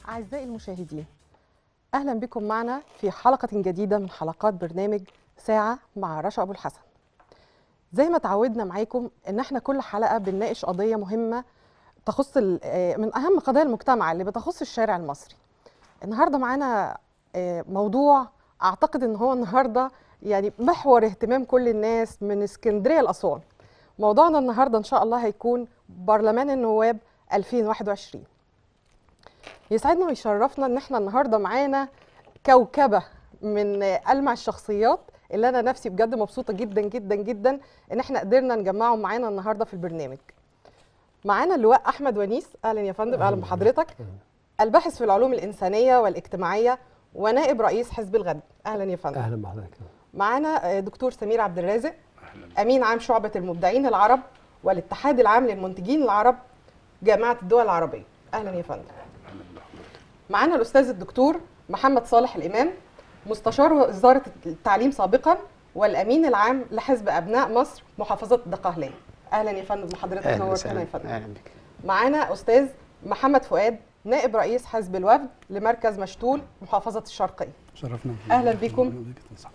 أعزائي المشاهدين أهلا بكم معنا في حلقة جديدة من حلقات برنامج ساعة مع رشا أبو الحسن زي ما تعودنا معاكم إن احنا كل حلقة بنناقش قضية مهمة تخص ال- آه، من أهم قضايا المجتمع اللي بتخص الشارع المصري النهاردة معانا آه، موضوع أعتقد إن هو النهاردة يعني محور اهتمام كل الناس من اسكندرية لأسوان موضوعنا النهاردة إن شاء الله هيكون برلمان النواب 2021 يسعدنا ويشرفنا ان احنا النهارده معانا كوكبه من ألمع الشخصيات اللي انا نفسي بجد مبسوطه جدا جدا جدا ان احنا قدرنا نجمعهم معانا النهارده في البرنامج. معانا اللواء احمد ونيس اهلا يا فندم اهلا بحضرتك. الباحث في العلوم الانسانيه والاجتماعيه ونائب رئيس حزب الغد اهلا يا فندم. اهلا بحضرتك معانا آه، دكتور سمير عبد الرازق امين عام شعبه المبدعين العرب والاتحاد العام للمنتجين العرب جامعه الدول العربيه اهلا يا فندم معانا الاستاذ الدكتور محمد صالح الامام مستشار وزاره التعليم سابقا والامين العام لحزب ابناء مصر محافظه الدقهليه اهلا يا فندم حضرتك اهلا نورتنا وسهلا يا فندم اهلا بك معانا استاذ محمد فؤاد نائب رئيس حزب الوفد لمركز مشتول محافظه الشرقيه شرفنا أهلا بكم.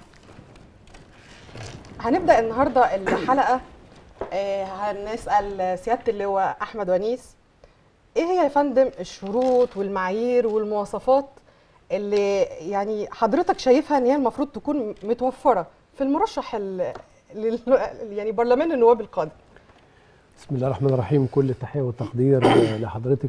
هنبدا النهارده الحلقه آه، هنسال سياده اللواء احمد ونيس ايه هي يا فندم الشروط والمعايير والمواصفات اللي يعني حضرتك شايفها ان هي المفروض تكون متوفره في المرشح ال- لل يعني برلمان النواب القادم بسم الله الرحمن الرحيم كل التحيه والتقدير لحضرتك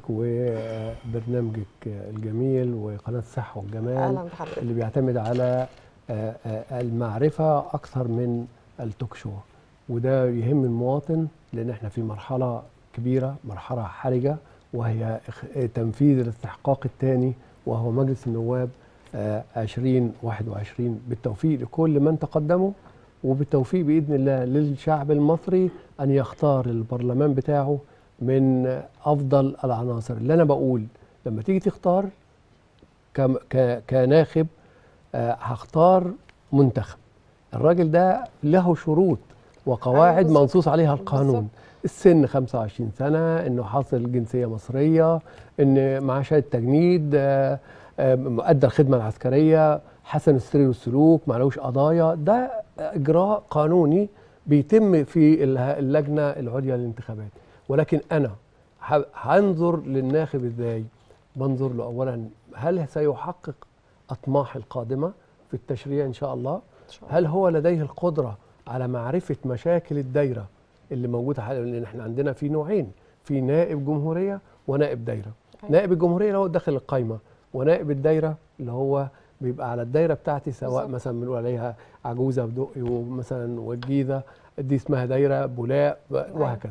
وبرنامجك الجميل وقناه الصحه والجمال اهلا بحضرتك اللي بيعتمد على آه، آه، المعرفه اكثر من التوك شو وده يهم المواطن لان احنا في مرحله كبيره مرحله حرجه وهي إخ- تنفيذ الاستحقاق الثاني وهو مجلس النواب آه، 2021 بالتوفيق لكل من تقدموا وبالتوفيق باذن الله للشعب المصري ان يختار البرلمان بتاعه من افضل العناصر اللي انا بقول لما تيجي تختار كم- ك- كناخب آه، هختار منتخب الراجل ده له شروط وقواعد بالظبط. منصوص عليها القانون بالظبط. السن 25 سنة انه حاصل جنسية مصرية ان معاه شهادة تجنيد آه، آه، مؤدى الخدمة العسكرية حسن السير والسلوك معلوش قضايا ده اجراء قانوني بيتم في ال- اللجنة العليا للانتخابات ولكن انا ه- هنظر للناخب ازاي بنظر له اولا هل سيحقق اطماح القادمة في التشريع ان شاء الله إن شاء الله. هل هو لديه القدرة على معرفة مشاكل الدايرة اللي موجودة حاليا لأن احنا عندنا في نوعين في نائب جمهورية ونائب دايرة أيوة. نائب الجمهورية اللي هو داخل القايمة ونائب الدايرة اللي هو بيبقى على الدايرة بتاعتي سواء بالظبط. مثلا بنقول عليها عجوزة بدقي ومثلا والجيزة دي اسمها دايرة بولاق وهكذا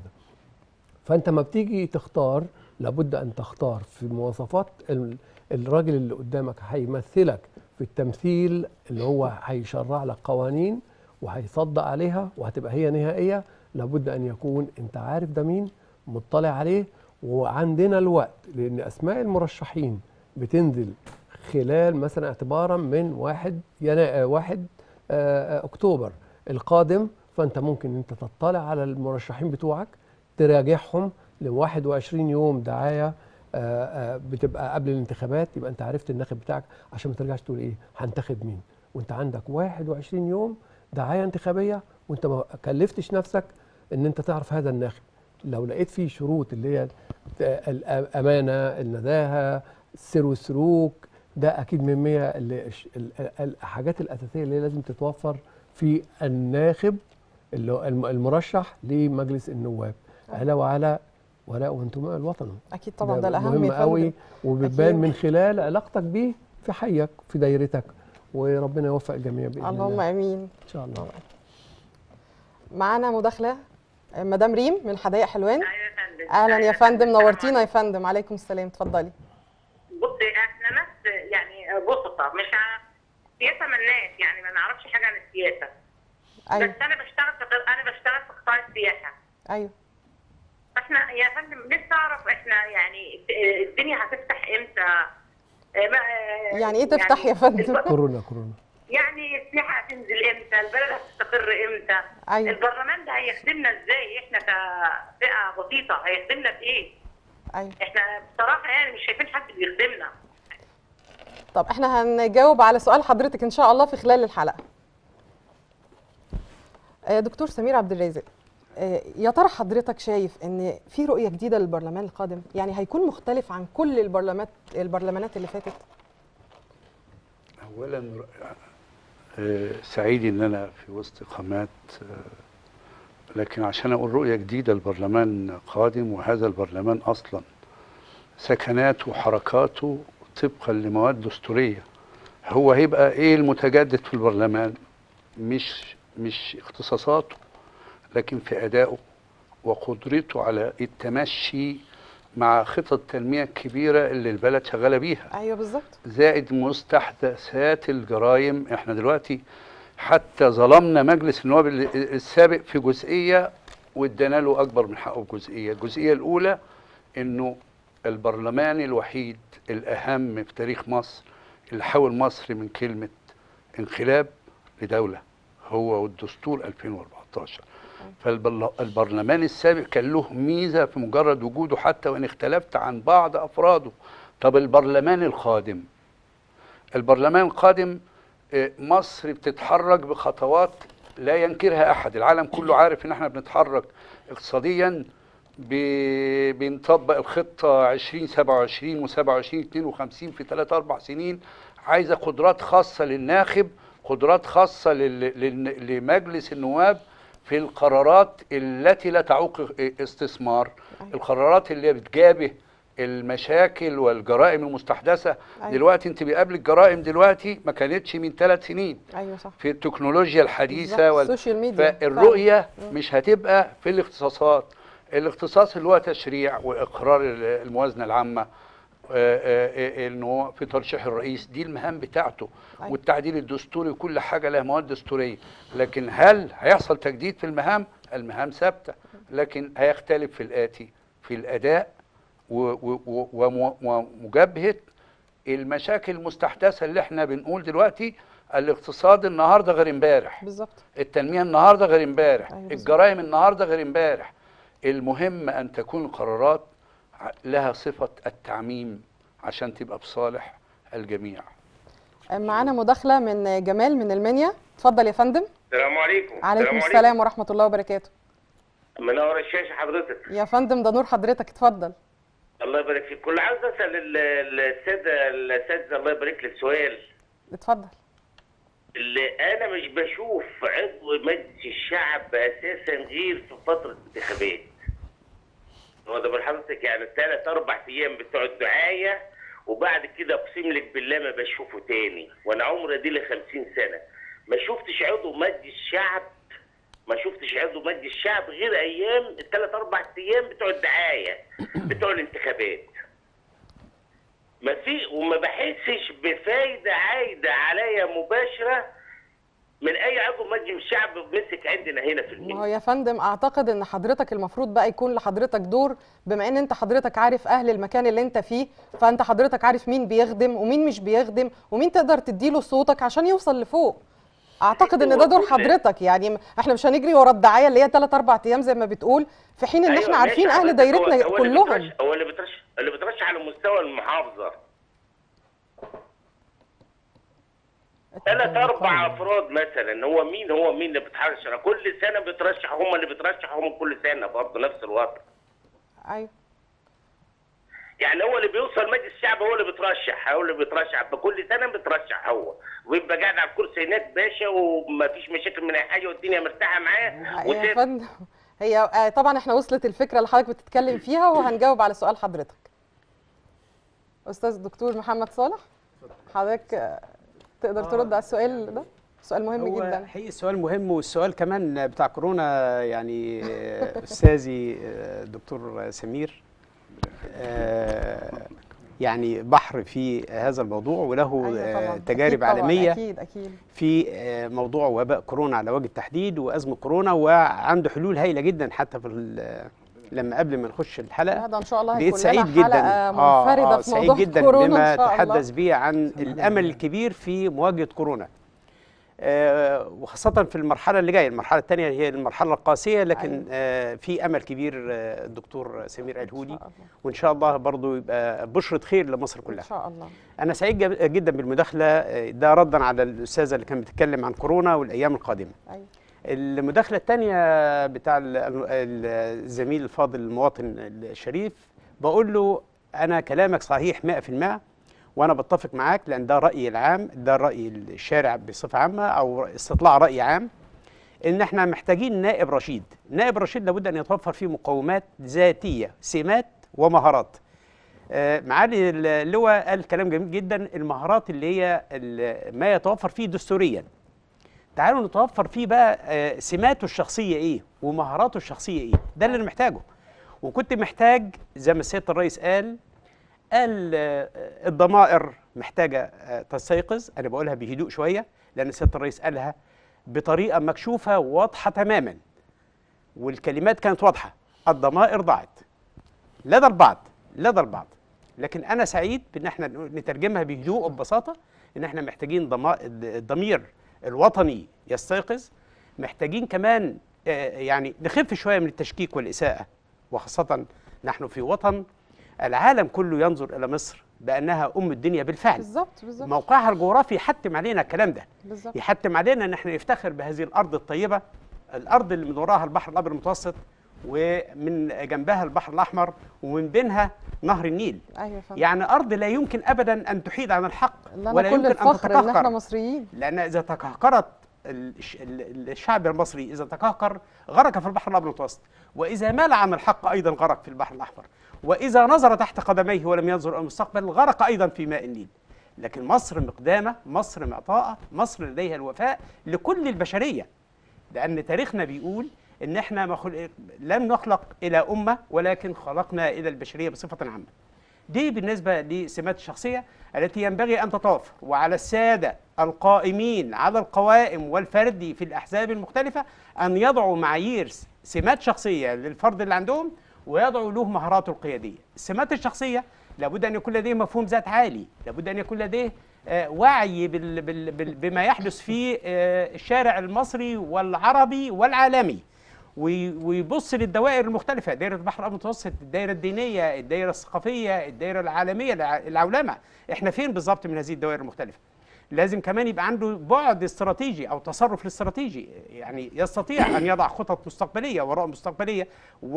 فانت ما بتيجي تختار لابد ان تختار في مواصفات ال- الراجل اللي قدامك هيمثلك في التمثيل اللي هو هيشرع لك قوانين وهيصدق عليها وهتبقى هي نهائيه لابد ان يكون انت عارف ده مين مطلع عليه وعندنا الوقت لان اسماء المرشحين بتنزل خلال مثلا اعتبارا من واحد ينا... واحد آه، آه، اكتوبر القادم فانت ممكن انت تطلع على المرشحين بتوعك تراجعهم ل 21 يوم دعايه آه، آه، بتبقى قبل الانتخابات يبقى انت عرفت الناخب بتاعك عشان ما ترجعش تقول ايه هنتخب مين وانت عندك 21 يوم دعايه انتخابيه وانت ما كلفتش نفسك ان انت تعرف هذا الناخب لو لقيت فيه شروط اللي هي الامانه النزاهه السر والسلوك ده اكيد من 100 اللي الش- ال- ال- الحاجات الاساسيه اللي هي لازم تتوفر في الناخب اللي هو الم- المرشح لمجلس النواب علاوه على ولاء وانتماء الوطن اكيد طبعا ده الاهم مهم يا فندم. قوي وبتبان أكيد. من خلال علاقتك بيه في حيك في دايرتك وربنا يوفق الجميع باذن اللهم الله امين ان شاء الله معانا مداخله آه، مدام ريم من حدائق حلوان ايوه يا فندم اهلا يا أيوة فندم السلام نورتينا يا عليكم. فندم عليكم السلام اتفضلي بصي احنا ناس يعني بسطة مش ع- سياسة ملناش يعني ما نعرفش حاجة عن السياسة ايوه بس انا بشتغل في انا بشتغل في قطاع السياحة ايوه فاحنا يا فندم نفسي اعرف احنا يعني الدنيا هتفتح امتى آه، ما- يعني ايه تفتح يا فندم؟ الب- كورونا كورونا يعني السياحة هتنزل امتى البلد هتستقر امتى ايوه البرلمان ده هيخدمنا ازاي احنا كفئة بسيطة هيخدمنا بايه ايوه احنا بصراحه يعني مش شايفين حد بيخدمنا طب احنا هنجاوب على سؤال حضرتك ان شاء الله في خلال الحلقه آه، دكتور سمير عبد الرازق آه، يا ترى حضرتك شايف ان في رؤيه جديده للبرلمان القادم يعني هيكون مختلف عن كل البرلمانات البرلمانات اللي فاتت اولا آه، سعيد ان انا في وسط قامات آه، لكن عشان اقول رؤيه جديده البرلمان قادم وهذا البرلمان اصلا سكناته وحركاته طبقا لمواد دستوريه هو هيبقى ايه المتجدد في البرلمان مش مش اختصاصاته لكن في ادائه وقدرته على التمشي مع خطط التنميه الكبيره اللي البلد شغاله بيها ايوه بالظبط زائد مستحدثات الجرائم احنا دلوقتي حتى ظلمنا مجلس النواب ال- السابق في جزئيه وادانا له اكبر من حقه بجزئيه، الجزئيه الاولى انه البرلمان الوحيد الاهم في تاريخ مصر اللي حول مصر من كلمه انقلاب لدوله هو والدستور 2014 فالبرلمان السابق كان له ميزه في مجرد وجوده حتى وان اختلفت عن بعض افراده طب البرلمان القادم البرلمان القادم آه، مصر بتتحرك بخطوات لا ينكرها احد العالم كله عارف ان احنا بنتحرك اقتصاديا ب- بنطبق الخطه 2027 و27 52 في 3 4 سنين عايزه قدرات خاصه للناخب قدرات خاصه لل- لل- لمجلس النواب في القرارات التي لا تعوق استثمار أيوة. القرارات اللي بتجابه المشاكل والجرائم المستحدثه أيوة. دلوقتي انت بيقابلك جرائم دلوقتي ما كانتش من ثلاث سنين ايوه صح في التكنولوجيا الحديثه بالظبط، وال... السوشيال ميديا فالرؤيه مش هتبقى في الاختصاصات الاختصاص اللي هو تشريع واقرار ال- الموازنه العامه آه، آه، آه، انه في ترشيح الرئيس دي المهام بتاعته أيوة. والتعديل الدستوري وكل حاجه لها مواد دستوريه لكن هل هيحصل تجديد في المهام المهام ثابته لكن هيختلف في الاتي في الاداء و- و- و- ومو- ومجابهه المشاكل المستحدثه اللي احنا بنقول دلوقتي الاقتصاد النهارده غير امبارح بالظبط التنميه النهارده غير امبارح أيوة بالظبط. الجرائم النهارده غير امبارح المهم ان تكون القرارات ع- لها صفه التعميم عشان تبقى بصالح الجميع معانا مداخله من جمال من المنيا اتفضل يا فندم السلام عليكم عليكم السلام ورحمه الله وبركاته منور الشاشه حضرتك يا فندم ده نور حضرتك اتفضل الله يبارك فيك كل عاوز اسال ال- ال- الساده الاساتذه الله يبارك لك سؤال اتفضل اللي انا مش بشوف عضو مجلس الشعب اساسا غير في فتره انتخابات هو ده حضرتك يعني ثلاث اربع ايام بتوع الدعايه وبعد كده اقسم لك بالله ما بشوفه تاني وانا عمري دي لي 50 سنه ما شفتش عضو مجلس شعب ما شفتش عضو مجلس الشعب غير ايام الثلاث اربع ايام بتوع الدعايه بتوع الانتخابات ما في وما بحسش بفايده عايده عليا مباشره من اي عضو مجلس الشعب مسك عندنا هنا في ما هو المنيا يا فندم اعتقد ان حضرتك المفروض بقى يكون لحضرتك دور بما ان انت حضرتك عارف اهل المكان اللي انت فيه فانت حضرتك عارف مين بيخدم ومين مش بيخدم ومين تقدر تديله صوتك عشان يوصل لفوق اعتقد ان ده دور هو كل- حضرتك يعني احنا مش هنجري ورا الدعايه اللي هي 3 4 ايام زي ما بتقول في حين ان أيوة احنا عارفين ماشي اهل حضرتك، دايرتنا هو- هو اللي كلهم بيترشح- هو اللي بيترشح اللي بيترشح على مستوى المحافظه ثلاث اربع افراد مثلا هو مين هو مين اللي بيترشح كل سنه بيترشح هم اللي بيترشحوا هم كل سنه برضه نفس الوضع ايوه يعني هو اللي بيوصل مجلس الشعب هو اللي بيترشح هو اللي بيترشح بكل سنه بيترشح هو ويبقى قاعد على الكرسي هناك باشا ومفيش مشاكل من اي حاجه والدنيا مرتاحه معاه يا وسيب- فندم هي آه، طبعا احنا وصلت الفكره اللي حضرتك بتتكلم فيها وهنجاوب على سؤال حضرتك استاذ الدكتور محمد صالح حضرتك آه، تقدر ترد على السؤال ده سؤال مهم هو جدا حقيقي السؤال مهم والسؤال كمان بتاع كورونا يعني آه، استاذي آه، الدكتور سمير آه، يعني بحر في هذا الموضوع وله أيوة آه، طبعاً. تجارب أكيد طبعاً، عالميه اكيد اكيد في آه، موضوع وباء كورونا على وجه التحديد وازمه كورونا وعنده حلول هايله جدا حتى في ال- لما قبل ما نخش الحلقه هذا ان شاء الله بقيت هيكون سعيد لنا جدا حلقه منفرده في سعيد موضوع جدا كورونا بما ان شاء الله تحدث به عن الامل الكبير في مواجهه كورونا آه، وخاصة في المرحلة اللي جاية المرحلة الثانية هي المرحلة القاسية لكن أيوة. آه، في أمل كبير آه، الدكتور سمير الهودي إن شاء الله. وإن شاء الله برضو يبقى بشرة خير لمصر ان كلها شاء الله أنا سعيد جب- جدا بالمداخلة آه، ده ردا على الأستاذة اللي كانت بتتكلم عن كورونا والأيام القادمة ايوه المداخلة الثانية بتاع ال- ال- الزميل الفاضل المواطن الشريف بقول له أنا كلامك صحيح 100% وأنا بتفق معاك لأن ده رأيي العام ده رأي الشارع بصفة عامة أو استطلاع رأي عام إن إحنا محتاجين نائب رشيد نائب رشيد لابد أن يتوفر فيه مقومات ذاتية سمات ومهارات آه، معالي اللواء قال كلام جميل جدا المهارات اللي هي ال- ما يتوفر فيه دستوريا تعالوا نتوفر فيه بقى آه، سماته الشخصيه ايه ومهاراته الشخصيه ايه ده اللي انا محتاجه وكنت محتاج زي ما سياده الرئيس قال قال آه، الضمائر محتاجه آه، تستيقظ انا بقولها بهدوء شويه لان سياده الرئيس قالها بطريقه مكشوفه واضحه تماما والكلمات كانت واضحه الضمائر ضاعت لدى البعض لدى البعض لكن انا سعيد بان احنا نترجمها بهدوء وببساطه ان احنا محتاجين ضما- الضمير الوطني يستيقظ محتاجين كمان آه، يعني نخف شويه من التشكيك والاساءه وخاصه نحن في وطن العالم كله ينظر الى مصر بانها ام الدنيا بالفعل بالظبط بالظبط موقعها الجغرافي يحتم علينا الكلام ده بالظبط يحتم علينا ان احنا نفتخر بهذه الارض الطيبه الارض اللي من وراها البحر الابيض المتوسط ومن جنبها البحر الاحمر ومن بينها نهر النيل ايوه فاهم يعني ارض لا يمكن ابدا ان تحيد عن الحق لنا ولا كل يمكن ان الفخر ان احنا تتكهكر مصريين لان اذا تكهكرت الش- ال- الشعب المصري اذا تكهكر غرق في البحر الابيض المتوسط واذا مال عن الحق ايضا غرق في البحر الاحمر واذا نظر تحت قدميه ولم ينظر الى المستقبل غرق ايضا في ماء النيل لكن مصر مقدامه مصر معطاءه مصر لديها الوفاء لكل البشريه لان تاريخنا بيقول ان احنا ما خلق لم نخلق الى امه ولكن خلقنا الى البشريه بصفه عامه دي بالنسبة لسمات الشخصية التي ينبغي أن تتوفر وعلى السادة القائمين على القوائم والفردي في الأحزاب المختلفة أن يضعوا معايير س- سمات شخصية للفرد اللي عندهم ويضعوا له مهاراته القيادية السمات الشخصية لابد أن يكون لديه مفهوم ذات عالي لابد أن يكون لديه آه، وعي بال بال بال بما يحدث في آه، الشارع المصري والعربي والعالمي وي- ويبص للدوائر المختلفة دائرة البحر الأبيض المتوسط الدائرة الدينية الدائرة الثقافية الدائرة العالمية الع- العولمة احنا فين بالظبط من هذه الدوائر المختلفة لازم كمان يبقى عنده بعد استراتيجي أو تصرف استراتيجي يعني يستطيع أن يضع خطط مستقبلية ورؤى مستقبلية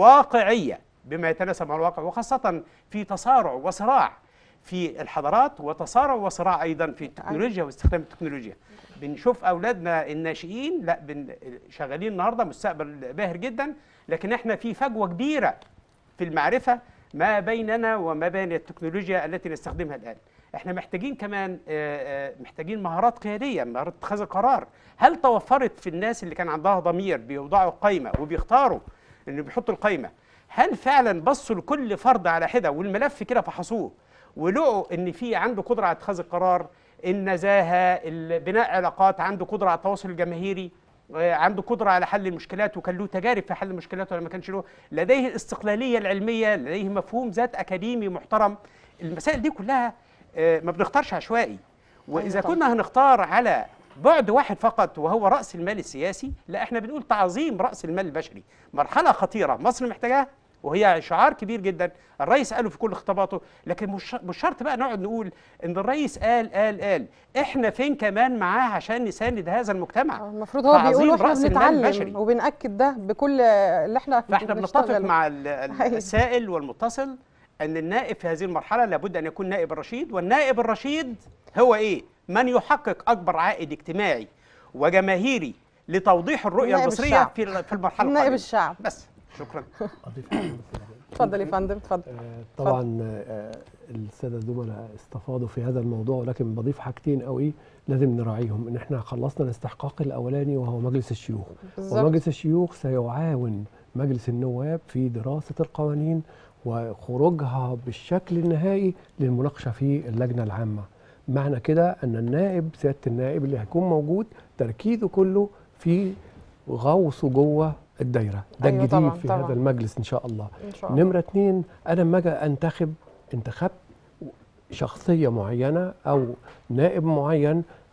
واقعية بما يتناسب مع الواقع وخاصة في تصارع وصراع في الحضارات وتصارع وصراع ايضا في التكنولوجيا واستخدام التكنولوجيا بنشوف اولادنا الناشئين لا بن شغالين النهارده مستقبل باهر جدا لكن احنا في فجوه كبيره في المعرفه ما بيننا وما بين التكنولوجيا التي نستخدمها الان احنا محتاجين كمان آه، آه، محتاجين مهارات قياديه مهارات اتخاذ القرار هل توفرت في الناس اللي كان عندها ضمير بيوضعوا قائمه وبيختاروا انه بيحطوا القائمه هل فعلا بصوا لكل فرد على حده والملف كده فحصوه ولقوا ان في عنده قدره على اتخاذ القرار النزاهه ال- بناء علاقات عنده قدره على التواصل الجماهيري آه، عنده قدره على حل المشكلات وكان له تجارب في حل المشكلات ولا ما كانش له لديه الاستقلاليه العلميه لديه مفهوم ذات اكاديمي محترم المسائل دي كلها آه، ما بنختارش عشوائي واذا طبعاً. كنا هنختار على بعد واحد فقط وهو راس المال السياسي لا احنا بنقول تعظيم راس المال البشري مرحله خطيره مصر محتاجاها وهي شعار كبير جدا الرئيس قاله في كل خطاباته لكن مش مش شرط بقى نقعد نقول ان الرئيس قال قال قال احنا فين كمان معاه عشان نساند هذا المجتمع المفروض هو بيقول تعظيم واحنا رأس المال البشري. بنتعلم وبنأكد ده بكل اللي احنا فاحنا بنتفق بنشتغله. مع ال- ال- أيوة. السائل والمتصل ان النائب في هذه المرحله لابد ان يكون نائب الرشيد والنائب الرشيد هو ايه من يحقق اكبر عائد اجتماعي وجماهيري لتوضيح الرؤيه نائب المصريه الشعب. في في المرحله نائب القادمة. الشعب. بس شكرا أضيف حاجة بس. اتفضل يا فندم اتفضل آه، طبعا آه، الساده الزملاء استفاضوا في هذا الموضوع ولكن بضيف حاجتين قوي لازم نراعيهم ان احنا خلصنا الاستحقاق الاولاني وهو مجلس الشيوخ بالظبط ومجلس الشيوخ سيعاون مجلس النواب في دراسه القوانين وخروجها بالشكل النهائي للمناقشه في اللجنه العامه معنى كده ان النائب سياده النائب اللي هيكون موجود تركيزه كله في غوصه جوه الدايره ده أيوة الجديد طبعاً، في طبعاً. هذا المجلس ان شاء الله ان شاء الله نمرة اتنين أنا لما أجي أنتخب انتخبت شخصية معينة أو نائب معين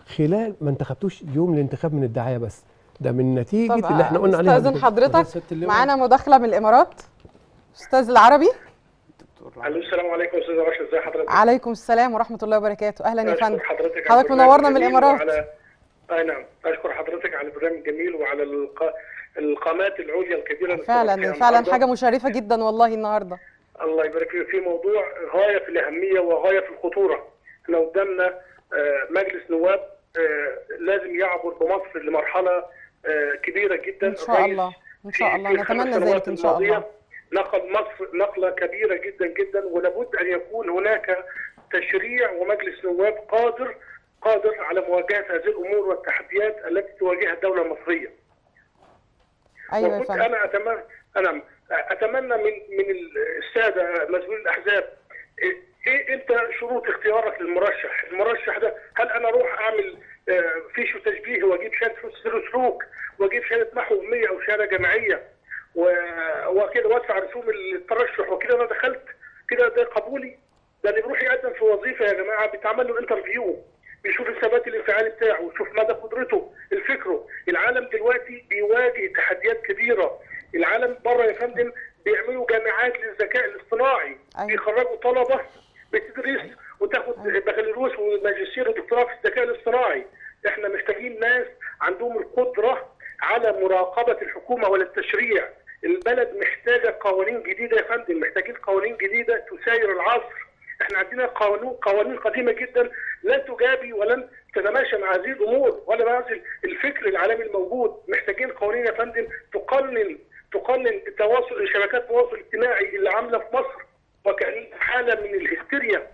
خلال ما انتخبتوش يوم الانتخاب من الدعايه بس ده من نتيجه طب اللي احنا قلنا عليها استاذن قبل كده. حضرتك ست اللواء. معانا مداخله من الامارات استاذ العربي الو السلام عليكم استاذ رشا ازي حضرتك؟ عليكم السلام ورحمه الله وبركاته اهلا يا أشكر فندم حضرتك على حضرتك البرنامج منورنا من الجميل الامارات وعلى اي نعم اشكر حضرتك على البرنامج الجميل وعلى الق... القامات العليا الكبيره اللي فعلا استضفتيها فعلا النهاردة. حاجه مشرفه جدا والله النهارده الله يبارك فيك في موضوع غايه في الاهميه وغايه في الخطوره احنا قدامنا آه، مجلس نواب آه، لازم يعبر بمصر لمرحله آه، كبيره جدا ان شاء الرئيس الله ان في- شاء الله في الخمس نتمنى سنوات ذلك ان شاء الله الماضية نقل مصر نقلة كبيرة جدا جدا ولابد أن يكون هناك تشريع ومجلس نواب قادر قادر على مواجهة هذه الأمور والتحديات التي تواجهها الدولة المصرية. ايوه يا وكنت فندم أنا أتمنى أنا أتمنى من من السادة مسؤولي الأحزاب إيه إيه أنت شروط اختيارك للمرشح؟ المرشح ده هل أنا أروح أعمل آه، فيش تشبيه وأجيب شهادة حسن سلوك وأجيب شهادة محو أمية أو شهادة جامعية و- وكده وادفع رسوم الترشح وكده انا دخلت كده ده قبولي ده اللي بيروح يقدم في وظيفه يا جماعه بيتعمل له انترفيو بيشوف الثبات الانفعالي بتاعه ويشوف مدى قدرته الفكره العالم دلوقتي بيواجه تحديات كبيره العالم بره يا فندم بيعملوا جامعات للذكاء الاصطناعي أيوة. بيخرجوا طلبه بتدرس وتاخد بكالوريوس وماجستير ودكتوراه في الذكاء الاصطناعي احنا محتاجين ناس عندهم القدره على مراقبه الحكومه ولا التشريع البلد محتاجه قوانين جديده يا فندم محتاجين قوانين جديده تساير العصر احنا عندنا قانون قوانين قديمه جدا لن تجابي ولن تتماشى مع هذه الامور ولا مع هذا الفكر العالمي الموجود محتاجين قوانين يا فندم تقنن تقنن التواصل شبكات التواصل الاجتماعي اللي عامله في مصر وكأن حاله من الهستيريا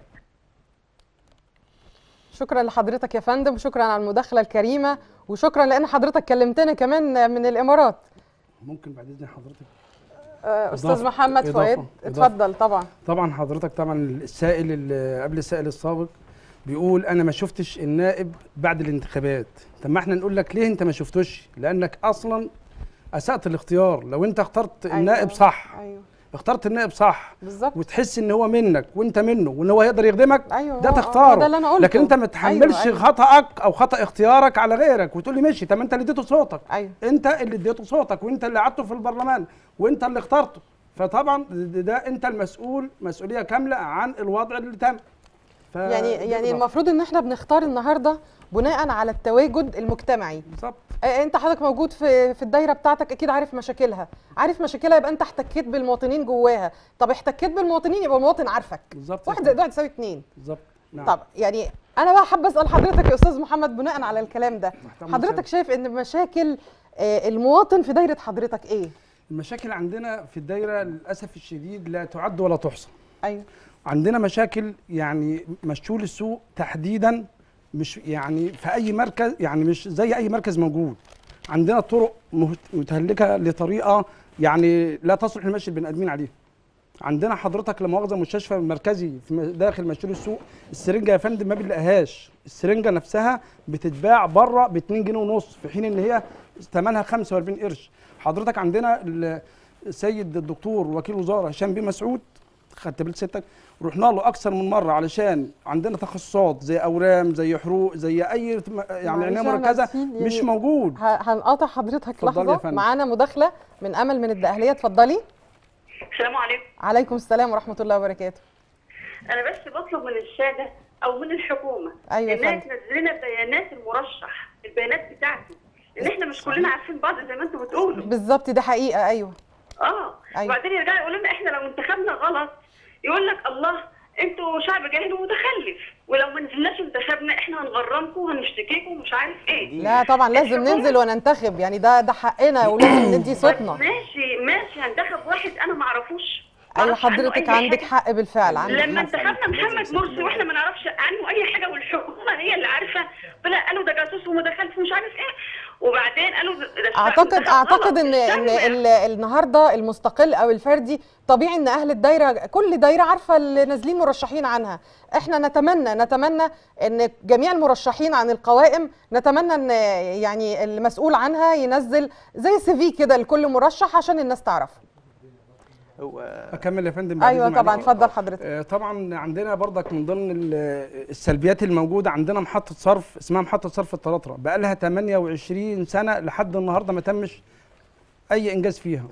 شكرا لحضرتك يا فندم شكرا على المداخله الكريمه وشكرا لان حضرتك كلمتنا كمان من الامارات ممكن بعد اذن حضرتك آه، استاذ إضافة- محمد إضافة- فؤاد إضافة. اتفضل طبعا طبعا حضرتك طبعا السائل اللي قبل السائل السابق بيقول انا ما شفتش النائب بعد الانتخابات طب ما احنا نقول لك ليه انت ما شفتوش لانك اصلا اسات الاختيار لو انت اخترت أيوة. النائب صح ايوه اخترت النائب صح بالظبط وتحس ان هو منك وانت منه وان هو يقدر يخدمك ايوه ده هو- هو تختاره ده اللي انا قلته لكن انت ما تحملش أيوة، أيوة. خطأك او خطأ اختيارك على غيرك وتقول لي ماشي طب ما انت اللي اديته صوتك ايوه انت اللي اديته صوتك وانت اللي قعدته في البرلمان وانت اللي اخترته فطبعا ده, ده انت المسؤول مسؤوليه كامله عن الوضع اللي تم ف- يعني دي يعني إضافة. المفروض ان احنا بنختار النهارده بناء على التواجد المجتمعي بالظبط آه، انت حضرتك موجود في في الدايره بتاعتك اكيد عارف مشاكلها عارف مشاكلها يبقى انت احتكيت بالمواطنين جواها طب احتكيت بالمواطنين يبقى المواطن عارفك بالظبط واحد زائد واحد يساوي اتنين بالظبط نعم طب يعني انا بقى حابه اسال حضرتك يا استاذ محمد بناء على الكلام ده محترم حضرتك سامي. شايف ان مشاكل آه، المواطن في دايره حضرتك ايه المشاكل عندنا في الدايره للاسف الشديد لا تعد ولا تحصى ايوه عندنا مشاكل يعني مشلول السوق تحديدا مش يعني في اي مركز يعني مش زي اي مركز موجود عندنا طرق مهت- متهلكه لطريقه يعني لا تصلح لمشي البني ادمين عليها عندنا حضرتك لا مؤاخذه مستشفى مركزي في م- داخل مشلول السوق السرنجه يا فندم ما بنلاقيهاش السرنجه نفسها بتتباع بره ب 2 جنيه ونص في حين ان هي ثمنها 45 قرش حضرتك عندنا ال- السيد الدكتور وكيل وزاره هشام بيه مسعود خدت بال ستك رحنا له اكثر من مره علشان عندنا تخصصات زي اورام زي حروق زي اي م- يعني معلش عنايه أنا مركزه آسفين، يعني مش موجود ه- هنقاطع حضرتك اتفضلي يا لحظه فندم. معانا مداخله من امل من الدقهليه اتفضلي السلام عليكم عليكم السلام ورحمه الله وبركاته انا بس بطلب من الساده او من الحكومه أيوة يا انها فندم. تنزل لنا بيانات المرشح البيانات بتاعته لان احنا مش كلنا عارفين بعض زي ما انتم بتقولوا بالظبط دي حقيقه ايوه اه أيوة. وبعدين يرجع يقول لنا احنا لو انتخبنا غلط يقول لك الله انتوا شعب جاهل ومتخلف ولو ما نزلناش انتخابنا احنا هنغرمكم وهنشتكيكم ومش عارف ايه لا طبعا لازم الحكومة- ننزل وننتخب يعني ده ده حقنا ولازم ندي صوتنا ماشي ماشي هنتخب واحد انا ما اعرفوش ايوه معرفش عنه حضرتك أي عندك حاجة. حق بالفعل عندك لما حق. انتخبنا لازم محمد ست مرسي اللواء. واحنا ما نعرفش عنه اي حاجه والحكومه هي اللي عارفه طلع قالوا ده جاسوس ومتخلف ومش عارف ايه وبعدين قالوا ده ده الشعب اعتقد انتخب اعتقد غلط. ان ان الشعب ال- النهارده المستقل او الفردي طبيعي ان اهل الدايره كل دايره عارفه اللي نازلين مرشحين عنها احنا نتمنى نتمنى ان جميع المرشحين عن القوائم نتمنى ان يعني المسؤول عنها ينزل زي سي في كده لكل مرشح عشان الناس تعرف هو اكمل يا فندم بعد ايوه إذن طبعا معلش. اتفضل حضرتك آه، طبعا عندنا برضك من ضمن ال- السلبيات الموجوده عندنا محطه صرف اسمها محطه صرف الطراطره بقى لها 28 سنه لحد النهارده ما تمش اي انجاز فيها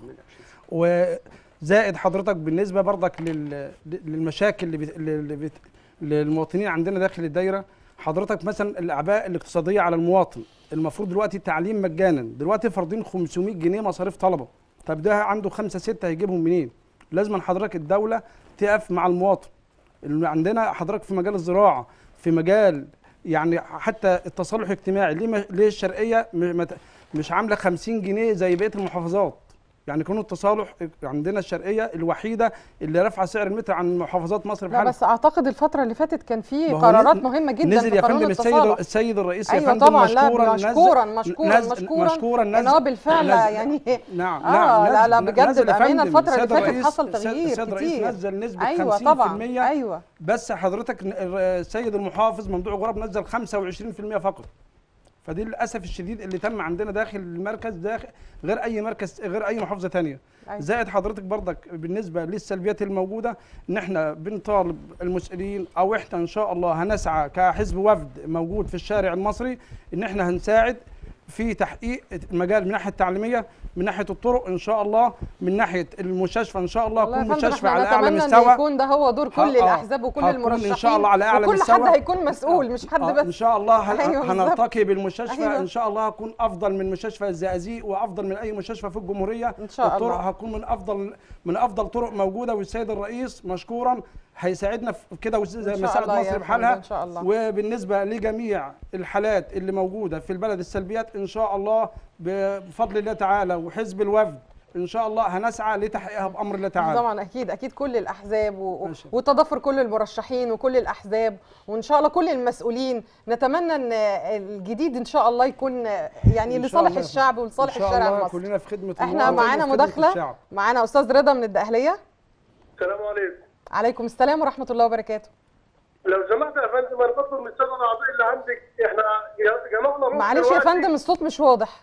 وزائد حضرتك بالنسبه برضك لل- للمشاكل اللي بت- اللي بت- للمواطنين عندنا داخل الدايره حضرتك مثلا الاعباء الاقتصاديه على المواطن المفروض دلوقتي التعليم مجانا دلوقتي فرضين 500 جنيه مصاريف طلبه طب ده عنده خمسة ستة هيجيبهم منين لازم حضرتك الدوله تقف مع المواطن اللي عندنا حضرتك في مجال الزراعه في مجال يعني حتى التصالح الاجتماعي ليه ما- ليه الشرقيه م- ما ت- مش عامله 50 جنيه زي بقيه المحافظات يعني كون التصالح عندنا الشرقيه الوحيده اللي رافعه سعر المتر عن محافظات مصر لا بحالها بس اعتقد الفتره اللي فاتت كان في ما هو قرارات نزل- مهمه جدا نزل في يا قانون فندم السيد التصالح السيد الرئيس يا ايوه فندم طبعا لا مشكورا نزل- مشكورا مشكورا نزل- مشكورا مشكورا ان نزل هو بالفعل نزل- يعني نعم آه، نعم لا، نزل- لا، بجد نزل يا بأمانة فندم. الفترة اللي السيد فاتت الرئيس- حصل السيد- تغيير السيد الرئيس كتير. نزل نسبه ايوه 50% طبعا ايوه بس حضرتك ن- السيد المحافظ ممدوح غراب نزل 25% فقط فدي للاسف الشديد اللي تم عندنا داخل المركز داخل غير اي مركز غير اي محافظه تانية أيوة. زائد حضرتك برضك بالنسبه للسلبيات الموجوده ان احنا بنطالب المسؤولين او احنا ان شاء الله هنسعى كحزب وفد موجود في الشارع المصري ان احنا هنساعد في تحقيق المجال من الناحيه التعليميه من ناحيه الطرق ان شاء الله من ناحيه المستشفى ان شاء الله والله يا يكون فندم مستشفى احنا على اعلى نتمنى ان مستوى يكون ده هو دور كل ها- آه. الاحزاب وكل هتكون المرشحين ان شاء الله على اعلى وكل مستوى حد هيكون مسؤول مش حد آه، بس ان شاء الله هن- أيوة بالظبط. هنرتقي بالمستشفى أيوة. ان شاء الله هكون افضل من مستشفى الزقازيق وافضل من اي مستشفى في الجمهوريه إن شاء الطرق الله. هتكون من افضل من افضل طرق موجوده والسيد الرئيس مشكورا هيساعدنا في كده وزي إن شاء مساعد الله يا مصر فندم، بحالها إن شاء الله. وبالنسبه لجميع الحالات اللي موجوده في البلد السلبيات ان شاء الله بفضل الله تعالى وحزب الوفد ان شاء الله هنسعى لتحقيقها بامر الله تعالى طبعا اكيد اكيد كل الاحزاب و... ماشي. وتضافر كل المرشحين وكل الاحزاب وان شاء الله كل المسؤولين نتمنى ان الجديد ان شاء الله يكون يعني إن شاء لصالح الله. الشعب ولصالح إن شاء الشارع الله المصري كلنا في خدمه احنا المواطن معانا وفي خدمة مداخله الشعب. معانا استاذ رضا من الدقهليه السلام عليكم عليكم السلام ورحمه الله وبركاته لو سمحت يا فندم انا بطلب من الساده الاعضاء اللي عندك احنا جمعنا روح معلش يا دلوقتي. فندم الصوت مش واضح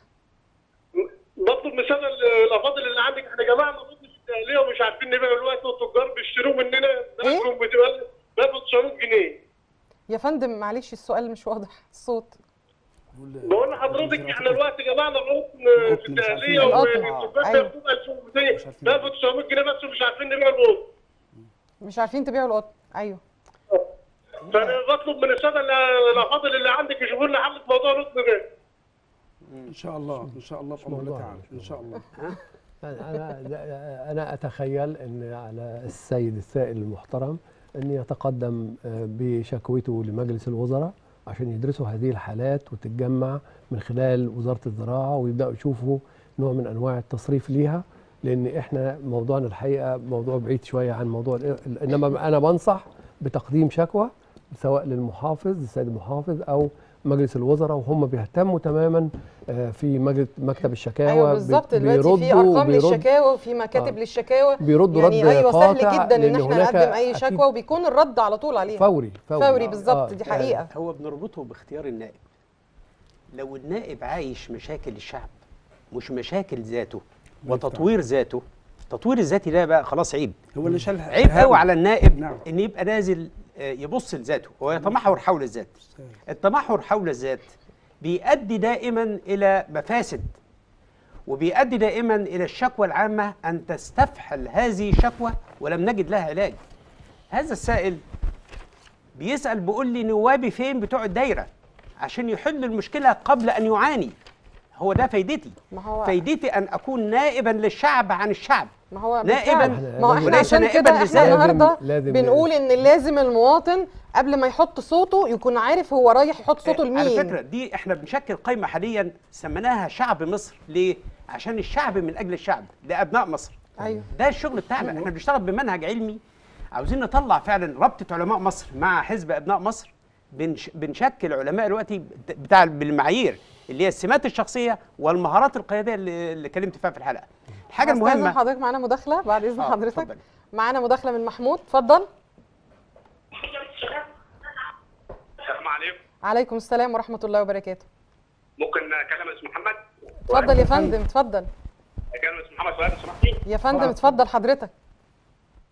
بطلب من الساده الافاضل اللي عندك احنا جمعنا رز في التهليه ومش عارفين نبيعه دلوقتي والتجار بيشتروه مننا إيه؟ ب 1900 جنيه يا فندم معلش السؤال مش واضح الصوت بقول لحضرتك احنا دلوقتي جمعنا القطن في التهليه القطن. والتجار أيوة. بياخدوه ب 1200 ب 1900 جنيه بس ومش عارفين نبيع القطن مش عارفين تبيعوا القطن ايوه فانا بطلب من الساده الافاضل اللي عندك يشوفوا لنا حل في موضوع القطن ده ان شاء الله ان شاء الله بامر الله موضوع تعالى ان شاء الله انا أنا- انا اتخيل ان على السيد السائل المحترم ان يتقدم آه، بشكوته لمجلس الوزراء عشان يدرسوا هذه الحالات وتتجمع من خلال وزاره الزراعه ويبداوا يشوفوا نوع من انواع التصريف ليها لان احنا موضوعنا الحقيقه موضوع بعيد شويه عن موضوع ال- ال- انما انا بنصح بتقديم شكوى سواء للمحافظ السيد المحافظ او مجلس الوزراء وهم بيهتموا تماما آه، في مجلس مكتب الشكاوى ايوه بالظبط بي- دلوقتي في بيردوا ارقام وبيرد- للشكاوى وفي مكاتب آه. للشكاوى بيردوا يعني رد ايوه سهل قاطع جدا ان لأن احنا هناك نقدم اي أكيد شكوى وبيكون الرد على طول عليها فوري فوري, فوري بالظبط آه، دي حقيقه هو بنربطه باختيار النائب لو النائب عايش مشاكل الشعب مش مشاكل ذاته وتطوير ذاته تطوير الذاتي ده بقى خلاص عيب هو اللي شال عيب قوي على النائب نعم. ان يبقى نازل آه، يبص لذاته ويتمحور حول الذات التمحور حول الذات بيؤدي دائما الى مفاسد وبيؤدي دائما الى الشكوى العامه ان تستفحل هذه الشكوى ولم نجد لها علاج هذا السائل بيسال بيقول لي نوابي فين بتوع الدايره عشان يحل المشكله قبل ان يعاني هو ده فايدتي ما هو فايدتي ان اكون نائبا للشعب عن الشعب ما هو نائباً بالفعل. ما هو احنا وليس عشان نائباً كده احنا لذاته. النهارده لازم- لازم- بنقول ان لازم المواطن قبل ما يحط صوته يكون عارف هو رايح يحط صوته على لمين فكره دي احنا بنشكل قائمه حاليا سميناها شعب مصر ليه؟ عشان الشعب من اجل الشعب لابناء مصر ايوه ده الشغل بتاعنا احنا بنشتغل بمنهج علمي عاوزين نطلع فعلا رابطه علماء مصر مع حزب ابناء مصر بنش بنشكل علماء دلوقتي بتاع بالمعايير اللي هي السمات الشخصيه والمهارات القياديه اللي, اللي اتكلمت فيها في الحلقه الحاجه أستاذن المهمه حضرتك معانا مداخله بعد اذن آه، حضرتك اتفضل. معانا مداخله من محمود اتفضل السلام عليكم عليكم السلام ورحمه الله وبركاته ممكن اكلم اسم محمد اتفضل يا فندم اتفضل اكلم اسم محمد سؤال لو سمحتي يا فندم اتفضل حضرتك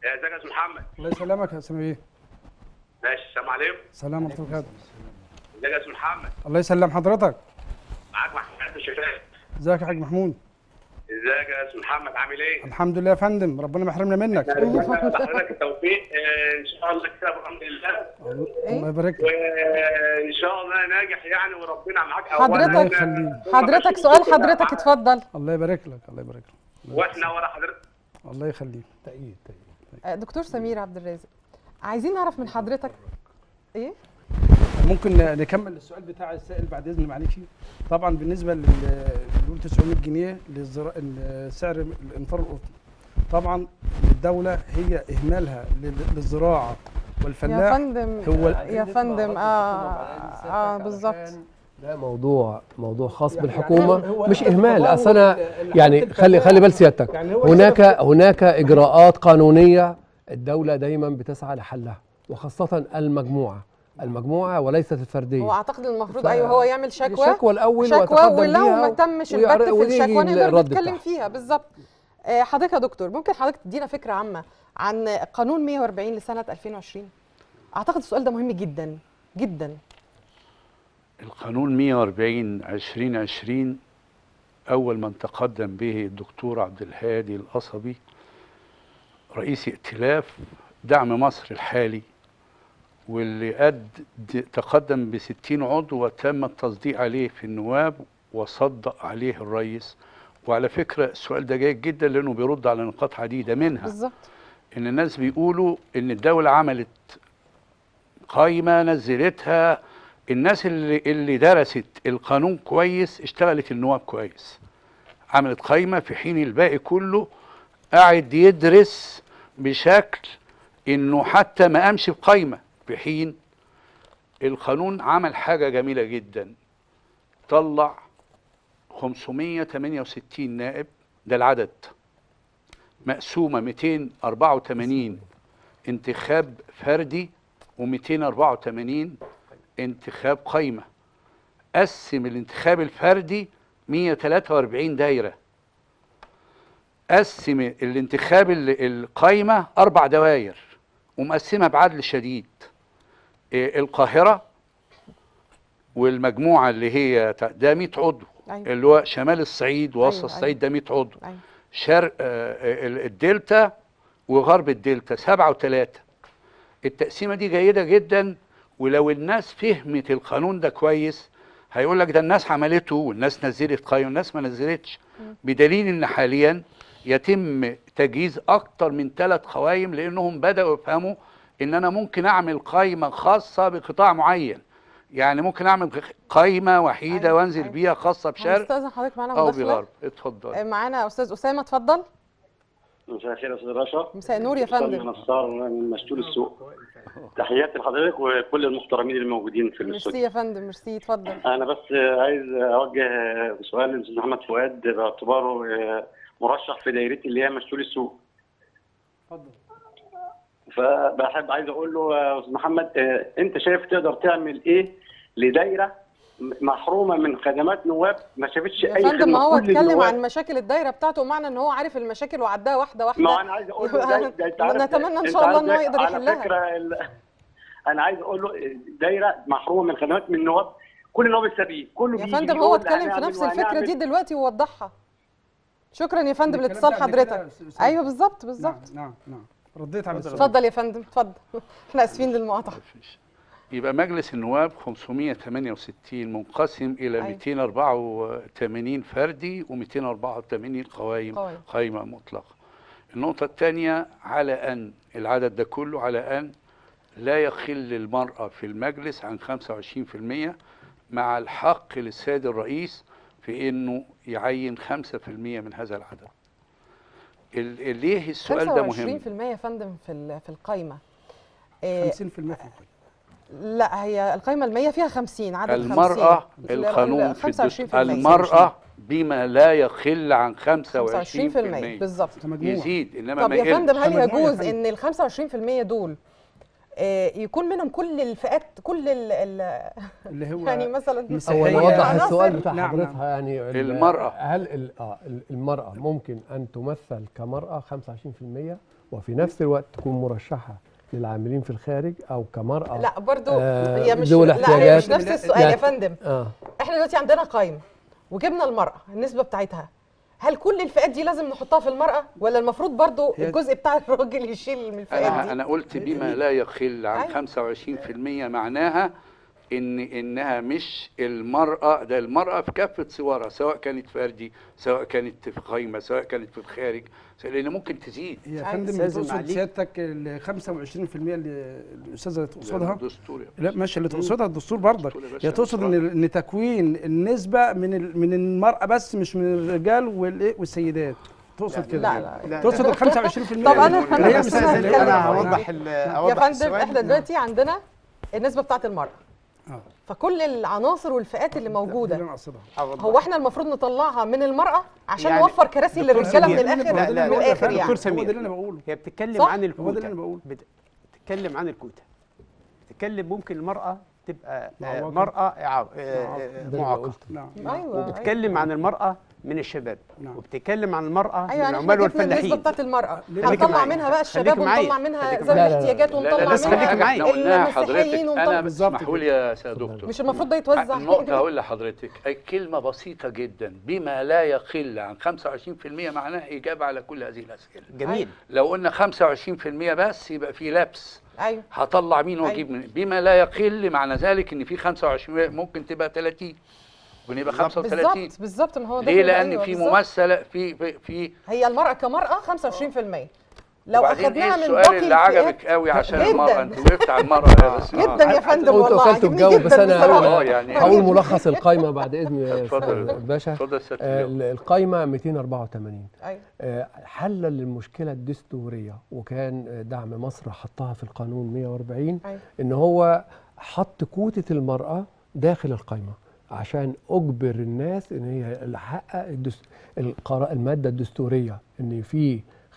يا ازيك يا استاذ محمد الله يسلمك يا سمير ماشي السلام عليكم سلام ورحمه الله وبركاته ازيك يا استاذ محمد الله يسلم حضرتك معاك محمد الشفاف ازيك يا حاج محمود ازيك يا استاذ محمد عامل ايه؟ الحمد لله يا فندم ربنا ما يحرمنا منك حضرتك التوفيق آه، ان شاء الله كده بامر الله الله يبارك لك وان شاء الله ناجح يعني وربنا معاك حضرتك الله يخليك. حضرتك سؤال حضرتك اتفضل الله يبارك لك الله يبارك لك واحنا ورا حضرتك الله يخليك تأييد تأييد آه، دكتور سمير عبد الرازق عايزين نعرف من حضرتك ايه ممكن نكمل السؤال بتاع السائل بعد اذن معلش طبعا بالنسبه لل بنقول 900 جنيه للزرا... سعر الانفار القطن طبعا الدوله هي اهمالها لل- للزراعه يا والفلاح فندم هو يا فندم اه اه بالظبط ده موضوع موضوع خاص بالحكومه يعني هو مش ده اهمال التطور اصل انا اللي يعني حضرتك خلي خلي بال سيادتك يعني هو هناك السبب- هناك اجراءات قانونيه الدوله دايما بتسعى لحلها وخاصه المجموعه المجموعه وليست الفرديه هو اعتقد المفروض ف- ايوه هو يعمل شكوى الشكوى الاول شكوى ويتقدم ولو بيها ما تمش ويعر- البت في ويجي الشكوى نقدر الرد نتكلم بتاعها. فيها بالظبط آه، حضرتك يا دكتور ممكن حضرتك تدينا فكره عامه عن قانون 140 لسنه 2020 اعتقد السؤال ده مهم جدا جدا القانون 140 2020 أول من تقدم به الدكتور عبد الهادي القصبي رئيس ائتلاف دعم مصر الحالي واللي قد تقدم ب 60 عضو وتم التصديق عليه في النواب وصدق عليه الرئيس وعلى فكرة السؤال ده جيد جدا لأنه بيرد على نقاط عديدة منها بالظبط ان الناس بيقولوا ان الدولة عملت قائمة نزلتها الناس اللي اللي درست القانون كويس اشتغلت النواب كويس عملت قائمة في حين الباقي كله قاعد يدرس بشكل انه حتى ما قامش بقائمة في حين القانون عمل حاجة جميلة جدا طلع 568 نائب ده العدد مقسومة 284 انتخاب فردي و284 انتخاب قايمة قسم الانتخاب الفردي 143 دايرة قسم الانتخاب ال- القايمة أربع دوائر ومقسمها بعدل شديد إيه، القاهرة والمجموعة اللي هي تا- ده 100 عضو أيوة. اللي هو شمال الصعيد ووسط أيوة، الصعيد ده 100 عضو أيوة. شرق آه، ال- الدلتا وغرب الدلتا سبعة وثلاثة التقسيمة دي جيدة جدا ولو الناس فهمت القانون ده كويس هيقول لك ده الناس عملته والناس نزلت قايمة والناس ما نزلتش بدليل ان حاليا يتم تجهيز اكتر من ثلاث قوائم لانهم بدأوا يفهموا ان انا ممكن اعمل قائمة خاصة بقطاع معين يعني ممكن اعمل قائمة وحيدة أيوة، وانزل أيوة. بيها خاصة بشرق هنستاذن حضرتك معانا او مداخله بغرب اتفضل آه، معانا استاذ اسامه اتفضل مساء الخير يا استاذ رشا مساء النور يا فندم نصار من مسؤول السوق تحياتي لحضرتك وكل المحترمين الموجودين في ميرسي الاستوديو يا فندم ميرسي اتفضل انا بس عايز اوجه سؤال للاستاذ محمد فؤاد باعتباره مرشح في دايرتي اللي هي مسؤول السوق اتفضل فبحب عايز اقول له يا استاذ محمد آه، انت شايف تقدر تعمل ايه لدايره محرومه من خدمات نواب ما شافتش يا اي فندم خدمه ما هو كل اتكلم النواب. عن مشاكل الدايره بتاعته ومعنى ان هو عارف المشاكل وعداها واحده واحده ما انا عايز اقول له ده, ده انت عارف نتمنى ان انت شاء الله عارف ان هو ده- يقدر على يحلها فكره ال... انا عايز اقول له دايره محرومه من خدمات من النواب كل النواب السابقين كله يا بيجي فندم يقول هو اتكلم في هنعمل نفس الفكره وهنعمل. دي دلوقتي ووضحها شكرا يا فندم الكلام لاتصال ده قبل كده يا حضرتك أستاذ أسامة. ايوه بالظبط بالظبط نعم نعم نعم رديت على السؤال اتفضل يا فندم اتفضل احنا اسفين للمقاطعه يبقى مجلس النواب 568 منقسم الى أيوة. 284 فردي و284 قوائم قوائم. قائمه مطلقه. النقطه الثانيه على ان العدد ده كله على ان لا يخل المراه في المجلس عن 25% مع الحق للسيد الرئيس في انه يعين 5% من هذا العدد. ال- ال- ليه السؤال ده مهم؟ 25% يا فندم في ال- في القايمه إيه 50% في القايمة. لا هي القايمه المية فيها 50 عدد 50 المرأة ال- القانون في 25% الدستور المرأة بما لا يقل عن 25% 25% بالظبط كمجموع يزيد انما طب ما يا فندم يقلش هل كمجموع يا يجوز فندم. ان ال 25% دول آه، يكون منهم كل الفئات كل ال ال اللي هو يعني مثلا هو المسيحية. نوضح عناصر. السؤال بتاع نعم، حضرتها نعم. يعني ال- المرأة. هل ال- اه ال- المرأة ممكن أن تمثل كمرأة 25% وفي نفس الوقت تكون مرشحه للعاملين في الخارج او كمراه لا برضو آه، هي مش ذوي لا هي الاحتياجات. مش نفس السؤال لا. يا فندم اه احنا دلوقتي عندنا قائمه وجبنا المراه النسبه بتاعتها هل كل الفئات دي لازم نحطها في المراه ولا المفروض برضو هي- الجزء بتاع الراجل يشيل من الفئات انا دي انا قلت بما لا يقل عن أيوة. 25% معناها ان انها مش المراه ده المراه في كافه صورها سواء كانت فردي سواء كانت في قايمه سواء كانت في الخارج لان ممكن تزيد هي يا أيوة. فندم أستاذ تقصد معلي. سيادتك ال 25% اللي الاستاذه تقصدها دستور يا لا ماشي اللي تقصدها الدستور برضك دستور يا باشا، هي تقصد ان دستور. ان تكوين النسبه من ال- من المراه بس مش من الرجال والايه والسيدات تقصد كده لا لا لا، تقصد ال 25% طب أنا- اللي أنا هي بس مثال أنا اللي هتكلم أنا انا عن- هوضح ال- يا اوضح فندم السؤال. احنا دلوقتي عندنا النسبه بتاعت المراه آه. فكل العناصر والفئات اللي اللي موجوده انا اقصدها أوضح. هو احنا المفروض نطلعها من المراه عشان يعني نوفر كراسي دكتور للرجاله من سمير، الاخر لا، لا، من لا، الاخر دكتور يعني هو سمير. ده اللي انا بقوله هي بتتكلم صح؟ عن هو ده الكوتا اللي انا بقوله بت- بتتكلم عن الكوتا بتتكلم ممكن المرأة تبقى آه، معوقة. مرأة إعاق- آه، ده آه، اللي معاقة قلته نعم ايوه وبتتكلم عن المرأة من الشباب نعم. وبتتكلم عن المرأة من ايوه يعني العمال احنا جبنا النسبه والفلاحين بتاعت المراه خليكي هنطلع معايا. منها بقى خليكي الشباب معايا. ونطلع منها خليكي ذوي معايا. لا، لا، الاحتياجات لا، ونطلع بس خليكي منها معايا. احنا قلناها المسيحيين حضرتك ونطلع انا بالظبط اسمحوا لي يا سيد دكتور مش المفروض ده يتوزع النقطة هقول لحضرتك أي كلمة بسيطة جدا بما لا يقل عن 25% معناها إجابة على كل هذه الأسئلة جميل لو قلنا 25% بس يبقى في لبس ايوه هطلع مين واجيب مين بما لا يقل معنى ذلك ان في 25 ممكن تبقى 30 ممكن يبقى 35 بالظبط بالظبط ما هو ده ليه اللي- لان أيوة في بالظبط. ممثله في في, في هي المراه كمراه 25% لو وبعدين اخذناها ايه من السؤال باقي اللي عجبك الفئات قوي عشان جداً. المراه انت وقفت على المراه بس جدا يا فندم وانتوا والله اكلتوا عجبني الجو بس جدا انا بصراحة. آه، يعني هقول ملخص القايمه بعد اذن يا اتفضل. أستاذ باشا اتفضل يا سيادة آه، اللواء. القايمه 284 ايوه آه، حلا للمشكله الدستوريه وكان آه، دعم مصر حطها في القانون 140 أيوة. ان هو حط كوته المراه داخل القايمه عشان اجبر الناس ان هي اللي حقق الدس... القرا... الماده الدستوريه ان في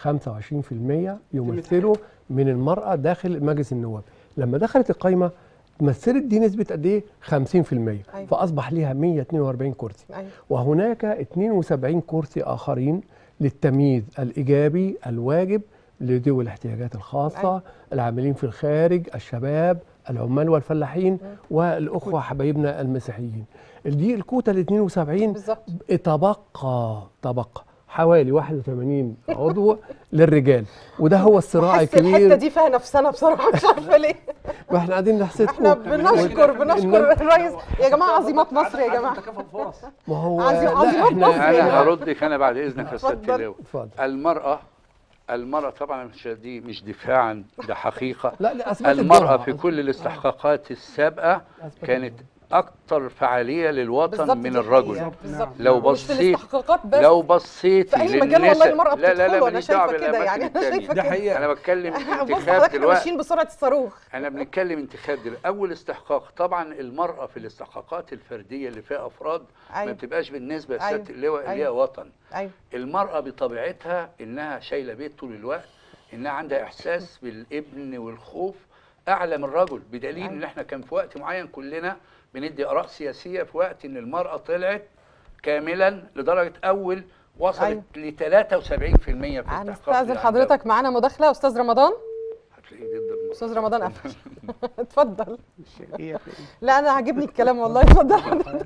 25% يمثلوا من المراه داخل مجلس النواب لما دخلت القايمه مثلت دي نسبه قد ايه 50% أيوة. فاصبح ليها 142 كرسي ايوه وهناك 72 كرسي آخرين للتمييز الإيجابي الواجب لذوي الاحتياجات الخاصة أيوة. العاملين في الخارج الشباب العمال والفلاحين والأخوة حبايبنا المسيحيين دي الكوتا ال 72 بالظبط تبقى تبقى حوالي 81 عضو للرجال وده هو الصراع بحس الحته الكبير دي فيها نفسنا بصراحه مش عارفه ليه واحنا قاعدين نحسدكم احنا بنشكر بنشكر الرئيس يا جماعه عظيمات مصر يا جماعه ما هو عظيم- لا، عظيمات احنا- مصر يا انا جماعة. هردك انا بعد اذنك يا سياده اتفضل. اللواء اتفضل المراه المراه طبعا مش دي مش دفاعا ده حقيقه لا لا أثبتت المراه دورها. في كل الاستحقاقات السابقه أثبتت كانت اكثر فعاليه للوطن بالظبط من دي الرجل حقيقة. بالظبط لو مش في بصيت الاستحقاقات بس لو بصيت في أي مجال والله المرأة لا لا لا بتدخله، أنا ماليش شايفة دعوة كده بالأماكن يعني، أنا التانية. شايفة ده كده. حقيقه انا بتكلم بص انتخاب حضرتك احنا دلوقتي ماشيين بسرعه الصاروخ انا بنتكلم انتخاب دلوقتي اول استحقاق طبعا المراه في الاستحقاقات الفرديه اللي فيها افراد ما ايوه بتبقاش بالنسبه أيوة. لسياده اللواء اللي هي أيوة. وطن ايوه المرأة بطبيعتها إنها شايلة بيت طول الوقت إنها عندها إحساس بالابن والخوف أعلى من الرجل بدليل إن أيوة. إحنا كان في وقت معين كلنا بندي آراء سياسية في وقت إن المرأة طلعت كاملا لدرجة أول وصلت أيوة. ل 73% في التحقيق هنستاذن حضرتك معانا مداخله استاذ رمضان هتلاقيه ضد المرأة. استاذ رمضان قفل اتفضل إيه؟ لا انا عاجبني الكلام والله اتفضل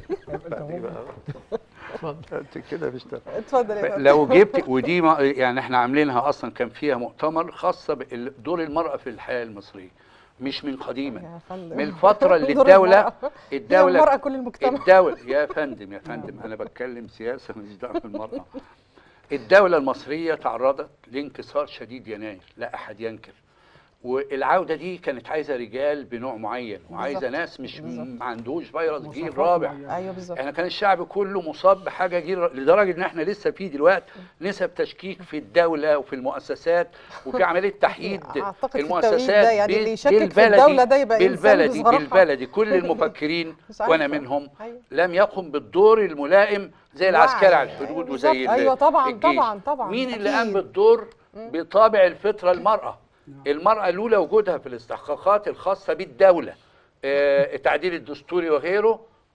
أنت كده مش تمام. اتفضل يا فندم. لو جبت ودي ما- يعني احنا عاملينها اصلا كان فيها مؤتمر خاصه بدور المراه في الحياه المصريه مش من قديما يا فندم من الفتره اللي دور الدوله المرأة. هي الدوله المرأة كل المجتمع الدولة يا فندم يا فندم أنا بتكلم سياسة مش دعوة بالمرأة الدولة المصرية تعرضت لانكسار شديد يناير لا أحد ينكر والعودة دي كانت عايزة رجال بنوع معين وعايزة بالظبط. ناس مش بالظبط. ما عندوش فيروس جيل مواصفات رابع معينة. ايوه بالظبط احنا كان الشعب كله مصاب بحاجه جيل لدرجه ان احنا لسه في دلوقتي نسب تشكيك في الدوله وفي المؤسسات وفي عمليه تحييد أعتقد في المؤسسات التوقيت ده يعني بال- اللي يشكك في بالبلدي- الدولة ده يبقى إنسان بالبلدي بصراحة. بالبلدي كل المفكرين مش عارفة. وانا منهم أيوة. لم يقم بالدور الملائم زي العسكري على الحدود أيوة وزي بالظبط. ال- أيوة طبعاً، الجيش. طبعاً، طبعاً، مين اللي قام أكيد. بالدور بطابع الفطره المراه المراه لولا وجودها في الاستحقاقات الخاصه بالدوله آه، التعديل الدستوري وغيره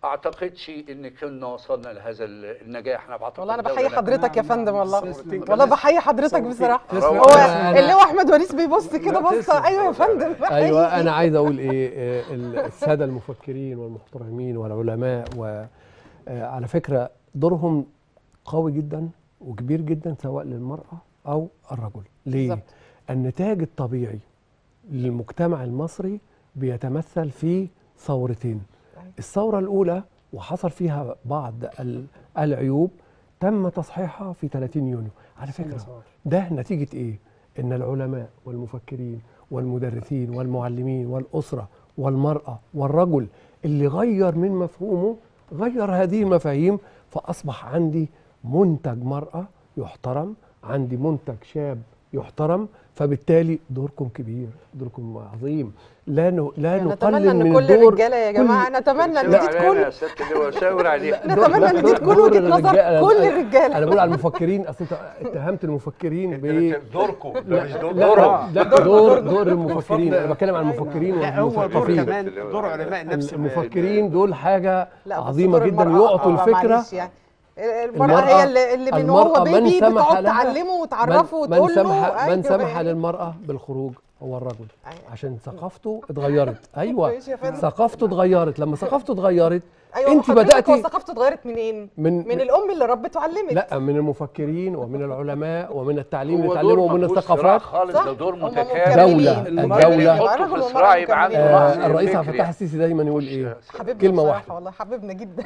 اعتقدش ان كنا وصلنا لهذا ال- النجاح انا بعتقد والله انا الدولة بحيي لما- حضرتك يا نعم، فندم نعم. والله ثورتين والله بحيي حضرتك بصراحه تسلم. هو أنا- اللي هو احمد ونيس بيبص كده لا، بصه تسلم. ايوه يا فندم بحيي. ايوه انا عايز اقول ايه آه، ال- الساده المفكرين والمحترمين والعلماء وعلى فكره دورهم قوي جدا وكبير جدا سواء للمراه او الرجل ليه بالظبط. النتاج الطبيعي للمجتمع المصري بيتمثل في ثورتين الثوره الاولى وحصل فيها بعض ال- العيوب تم تصحيحها في 30 يونيو على فكره ده نتيجه ايه ان العلماء والمفكرين والمدرسين والمعلمين والاسره والمراه والرجل اللي غير من مفهومه غير هذه المفاهيم فاصبح عندي منتج مراه يحترم عندي منتج شاب يحترم فبالتالي دوركم كبير دوركم عظيم لا ن... لا يعني نقلل نتمنى من ان كل الدور الرجاله يا جماعه نتمنى ان شاور دي علينا تكون يا سياده اللواء شاور علينا نتمنى ان دي دور- تكون دور وجهه نظر الرجالة. كل انا الرجاله بقول على المفكرين اصل انت اتهمت المفكرين ب دوركم ده مش دور لا دورهم لا دور دور المفكرين انا بتكلم عن المفكرين لا هو دور والمثقفين كمان دور علماء النفس المفكرين دول حاجه لا بس عظيمه دور جدا المرأة يعطوا آه، الفكره معلش يعني المرأة هي اللي, اللي من المرأة وهو من بيبي سمح بتقعد لها- تعلمه وتعرفه من, من وتقول سمح له من أيوة سمح يعني. للمرأة بالخروج هو الرجل أيوة. عشان ثقافته اتغيرت ايوه ماشي يا فندم. ثقافته اتغيرت لما ثقافته اتغيرت ايوه انت حضرتك هو بداتي ثقافته اتغيرت منين؟ من من الام اللي ربته وعلمت لا من المفكرين ومن العلماء ومن التعليم اللي هو اتعلموا دور ومن مفهوش صراع الثقافات خالص صح؟ ده دور هم متكامل مكملين. دولة المرأة الدولة يبقى يحطوا رجل في ومرأة صراع يبقى عنده مكملين. رأس آه الرئيس عبد فكري. الفتاح السيسي دايما يقول ايه حبيبنا كلمة بصراحة واحدة. والله حبيبنا جدا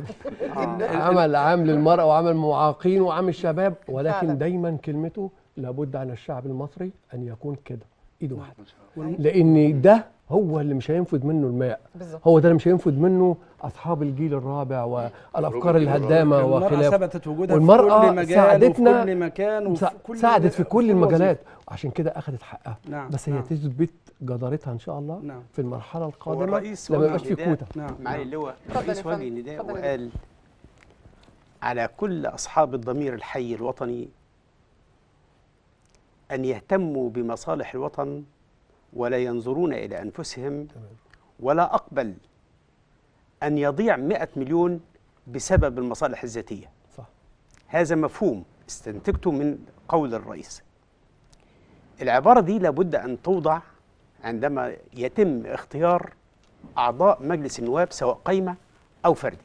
عمل عام للمرأة وعمل معاقين وعام الشباب ولكن فعلا. دايما كلمته لابد عن الشعب المصري أن يكون كده إيد واحدة لأن ده هو اللي مش هينفذ منه الماء بالظبط هو ده اللي مش هينفذ منه أصحاب الجيل الرابع والأفكار الهدامة المرأة وخلافه ثبتت وجودها والمرأة في كل مجال ساعدتنا- وفي كل مكان وفي سا- كل ساعدت في كل وظيفة. المجالات عشان كده أخذت حقها نعم بس هي نعم. تثبت جدارتها إن شاء الله نعم. في المرحلة هو القادمة الرئيس لما وجه يبقاش في نداء. كوتا نعم معالي نعم. اللواء اتفضل يا الرئيس وجه فندم. نداء اتفضل يا وقال على كل أصحاب الضمير الحي الوطني أن يهتموا بمصالح الوطن ولا ينظرون إلى أنفسهم ولا أقبل أن يضيع مئة مليون بسبب المصالح الذاتية صح هذا مفهوم استنتجته من قول الرئيس العبارة دي لابد أن توضع عندما يتم اختيار أعضاء مجلس النواب سواء قايمة أو فردي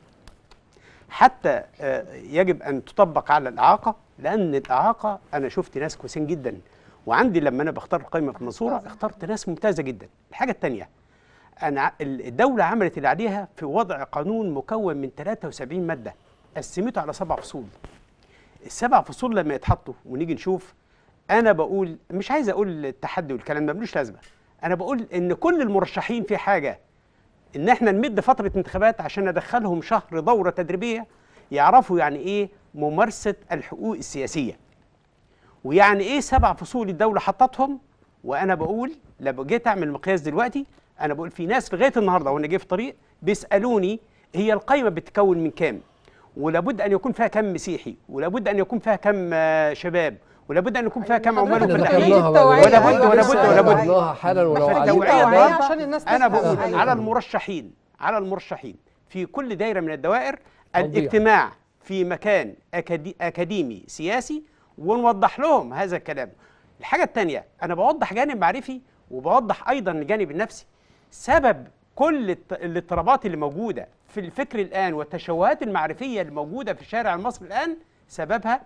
حتى آه، يجب أن تطبق على الإعاقة لأن الإعاقة أنا شفت ناس كويسين جدا وعندي لما أنا بختار القايمة في المنصورة اخترت ناس ممتازة جدا الحاجة الثانية أنا ع- الدولة عملت اللي عليها في وضع قانون مكون من 73 مادة قسمته على سبع فصول السبع فصول لما يتحطوا ونيجي نشوف انا بقول مش عايز اقول التحدي والكلام ده ملوش لازمه انا بقول ان كل المرشحين في حاجه ان احنا نمد فتره انتخابات عشان ندخلهم شهر دوره تدريبيه يعرفوا يعني ايه ممارسه الحقوق السياسيه ويعني ايه سبع فصول الدوله حطتهم وانا بقول لما جيت اعمل مقياس دلوقتي انا بقول في ناس لغايه النهارده وانا جاي في طريق بيسالوني هي القايمه بتتكون من كام ولابد ان يكون فيها كم مسيحي ولابد ان يكون فيها كم آه، شباب ولابد ان يكون فيها كم عمال حضرتك وفلاحين بتقول التوعية، ولا بد أيوة، ولا لسه بد ولا بد ذكرناها حالا ولو فالتوعية عليك التوعية التوعية النهاردة عشان الناس انا تفهم. بقول أيوة. على المرشحين على المرشحين في كل دايره من الدوائر توضيح. الاجتماع في مكان أكادي اكاديمي سياسي ونوضح لهم هذا الكلام الحاجه الثانيه انا بوضح جانب معرفي وبوضح ايضا الجانب النفسي سبب كل الت- الاضطرابات اللي موجوده في الفكر الان والتشوهات المعرفيه اللي موجوده في الشارع المصري الان سببها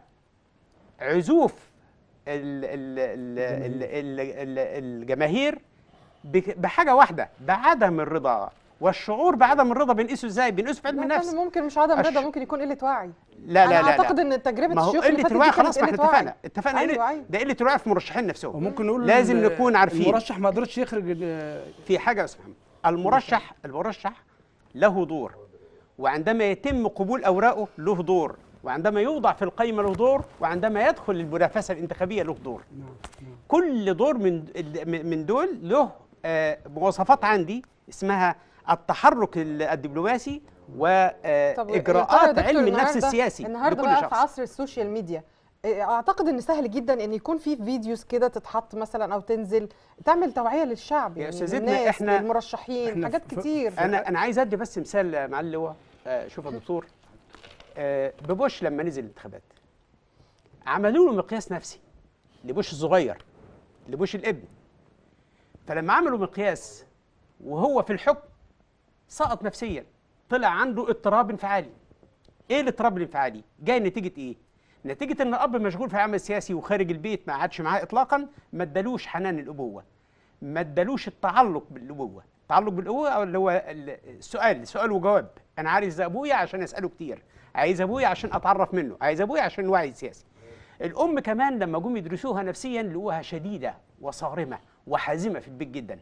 عزوف ال ال ال ال ال ال الجماهير بك- بحاجه واحده بعدم الرضا والشعور بعدم الرضا بنقيسه ازاي بنقيسه في علم لا النفس فندم، ممكن مش عدم أش- رضا ممكن يكون قله وعي لا لا انا لا اعتقد لا. ان تجربه ما هو الشيوخ اللي قله فاتت الوعي دي كانت خلاص ما احنا قله وعي اتفقنا اتفقنا أيوة، قلة- أيوة. ده قله الوعي في المرشحين نفسهم وممكن نقول لازم ال- نكون عارفين. المرشح ما قدرش يخرج آه، في حاجه يا استاذ محمد المرشح المرشح له دور وعندما يتم قبول اوراقه له دور وعندما يوضع في القائمه له دور وعندما يدخل المنافسه الانتخابيه له دور كل دور من من دول له آه، مواصفات عندي اسمها التحرك ال- الدبلوماسي طب يا ترى يا واجراءات دكتور علم النفس النهاردة- السياسي النهارده لكل بقى في شخص عصر السوشيال ميديا إيه، اعتقد ان سهل جدا ان يكون في فيديوز كده تتحط مثلا او تنزل تعمل توعيه للشعب يا يعني أستاذتنا للناس إحنا- للمرشحين إحنا حاجات في- كتير انا انا عايز ادي بس مثال مع اللواء آه شوف يا دكتور آه ببوش لما نزل الانتخابات عملوا له مقياس نفسي لبوش الصغير لبوش الابن فلما عملوا مقياس وهو في الحكم سقط نفسيا طلع عنده اضطراب انفعالي ايه الاضطراب الانفعالي جاي نتيجه ايه نتيجه ان الاب مشغول في العمل السياسي وخارج البيت ما عادش معاه اطلاقا ما ادالوش حنان الابوه ما ادالوش التعلق بالابوه التعلق بالابوه او اللي هو ال- السؤال سؤال وجواب انا عايز ابويا عشان اساله كتير عايز ابويا عشان اتعرف منه عايز ابويا عشان الوعي السياسي الام كمان لما جم يدرسوها نفسيا لقوها شديده وصارمه وحازمه في البيت جدا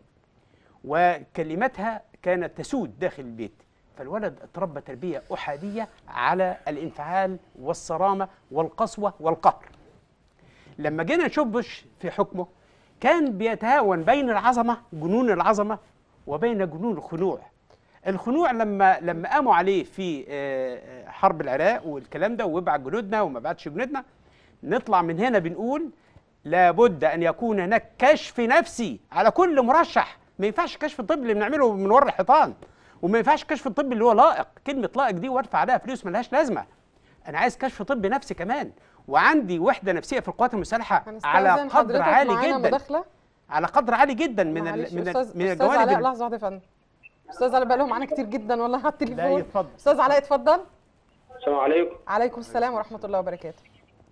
وكلماتها كانت تسود داخل البيت فالولد اتربى تربيه احاديه على الانفعال والصرامه والقسوه والقهر لما جينا نشوف بوش في حكمه كان بيتهاون بين العظمه جنون العظمه وبين جنون الخنوع الخنوع لما لما قاموا عليه في آه، آه، حرب العراق والكلام ده وابعت جنودنا وما بعتش جنودنا نطلع من هنا بنقول لابد ان يكون هناك كشف نفسي على كل مرشح ما ينفعش كشف الطب اللي بنعمله من ورا الحيطان وما ينفعش كشف الطب اللي هو لائق كلمه لائق دي وادفع عليها فلوس ملهاش لازمه انا عايز كشف طبي نفسي كمان وعندي وحده نفسيه في القوات المسلحه على هنستأذن قدر حضرتك عالي معانا جدا مداخله على قدر عالي جدا من معلش ال من استاذ ال من استاذ علاء الجوانب لحظه واحده يا فندم استاذ علاء بقى لهم معانا كتير جدا والله على لا التليفون يتفضل استاذ علاء اتفضل السلام عليكم عليكم السلام ورحمه الله وبركاته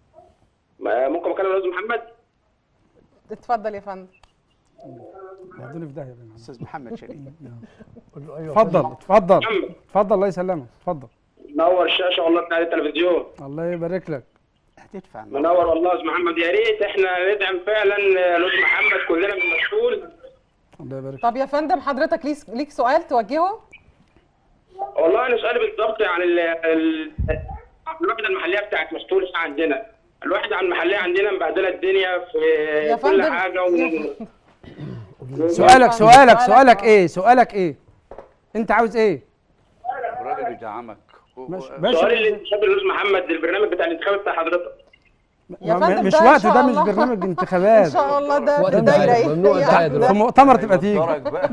ممكن اكلم الاستاذ محمد اتفضل يا فندم بعدين في داهيه بينا. استاذ محمد شريف قول له ايوه اتفضل اتفضل محمد اتفضل الله يسلمك اتفضل منور الشاشه والله بتاع التلفزيون الله يبارك لك هتدفع منور والله يا استاذ محمد يا ريت احنا ندعم فعلا الاستاذ محمد كلنا من مسؤول الله يبارك طب يا فندم حضرتك ليك ليك سؤال توجهه والله انا سؤالي بالضبط عن ال ال- الوحده المحليه بتاعت مسطول عندنا الوحده المحليه عندنا مبهدله الدنيا في يا كل فندم، حاجه يا و... سؤالك فندم، سؤالك سؤالك سؤالك آه. ايه سؤالك ايه انت عاوز ايه الراجل يدعمك و- ماشي و- ماشي سؤال الانتخاب الاستاذ محمد البرنامج بتاع الانتخابات بتاع حضرتك يا ما- فندم مش ده إن وقت شاء ده مش الله. برنامج ان انتخابات شاء الله ده وقت في الدعاية، دايره ممنوع ايه الدعاية يعني دلوقتي. في مؤتمر تبقى تيجي يوترك بقى.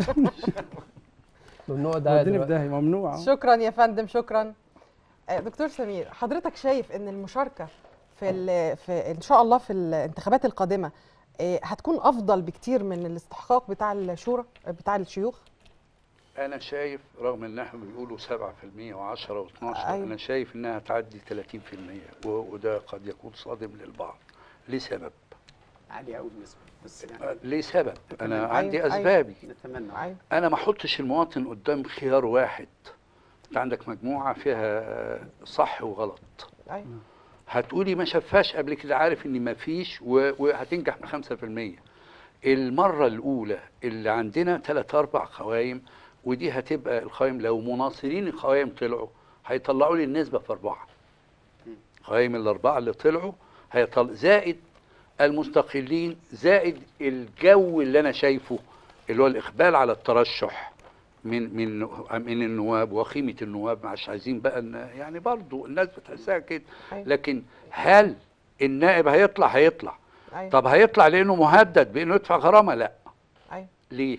ممنوع ده وديني في داهيه ممنوع أهو. شكرا يا فندم شكرا آه، دكتور سمير حضرتك شايف ان المشاركه في ال- في ان شاء الله في الانتخابات القادمه آه، هتكون افضل بكتير من الاستحقاق بتاع الشورى بتاع الشيوخ انا شايف رغم ان احنا بيقولوا 7% و10 و12 أيوة. انا شايف انها تعدي 30% و- وده قد يكون صادم للبعض لسبب عالي قوي النسبه بس يعني آه، لسبب انا أيوة، عندي أيوة. اسبابي نتمنى ايوه انا ما احطش المواطن قدام خيار واحد انت عندك مجموعه فيها صح وغلط ايوه هتقولي ما شافهاش قبل كده عارف ان ما فيش و- وهتنجح ب 5% المره الاولى اللي عندنا ثلاث اربع قوائم ودي هتبقى القوائم لو مناصرين القوائم طلعوا هيطلعوا لي النسبه في اربعه قوائم الاربعه اللي طلعوا هيطلع زائد المستقلين زائد الجو اللي انا شايفه اللي هو الاقبال على الترشح من من من النواب وقيمه النواب مش عايزين بقى إن- يعني برضو الناس بتحسها كده أيوة. لكن هل النائب هيطلع هيطلع ايوه طب هيطلع لانه مهدد بانه يدفع غرامه لا ايوه ليه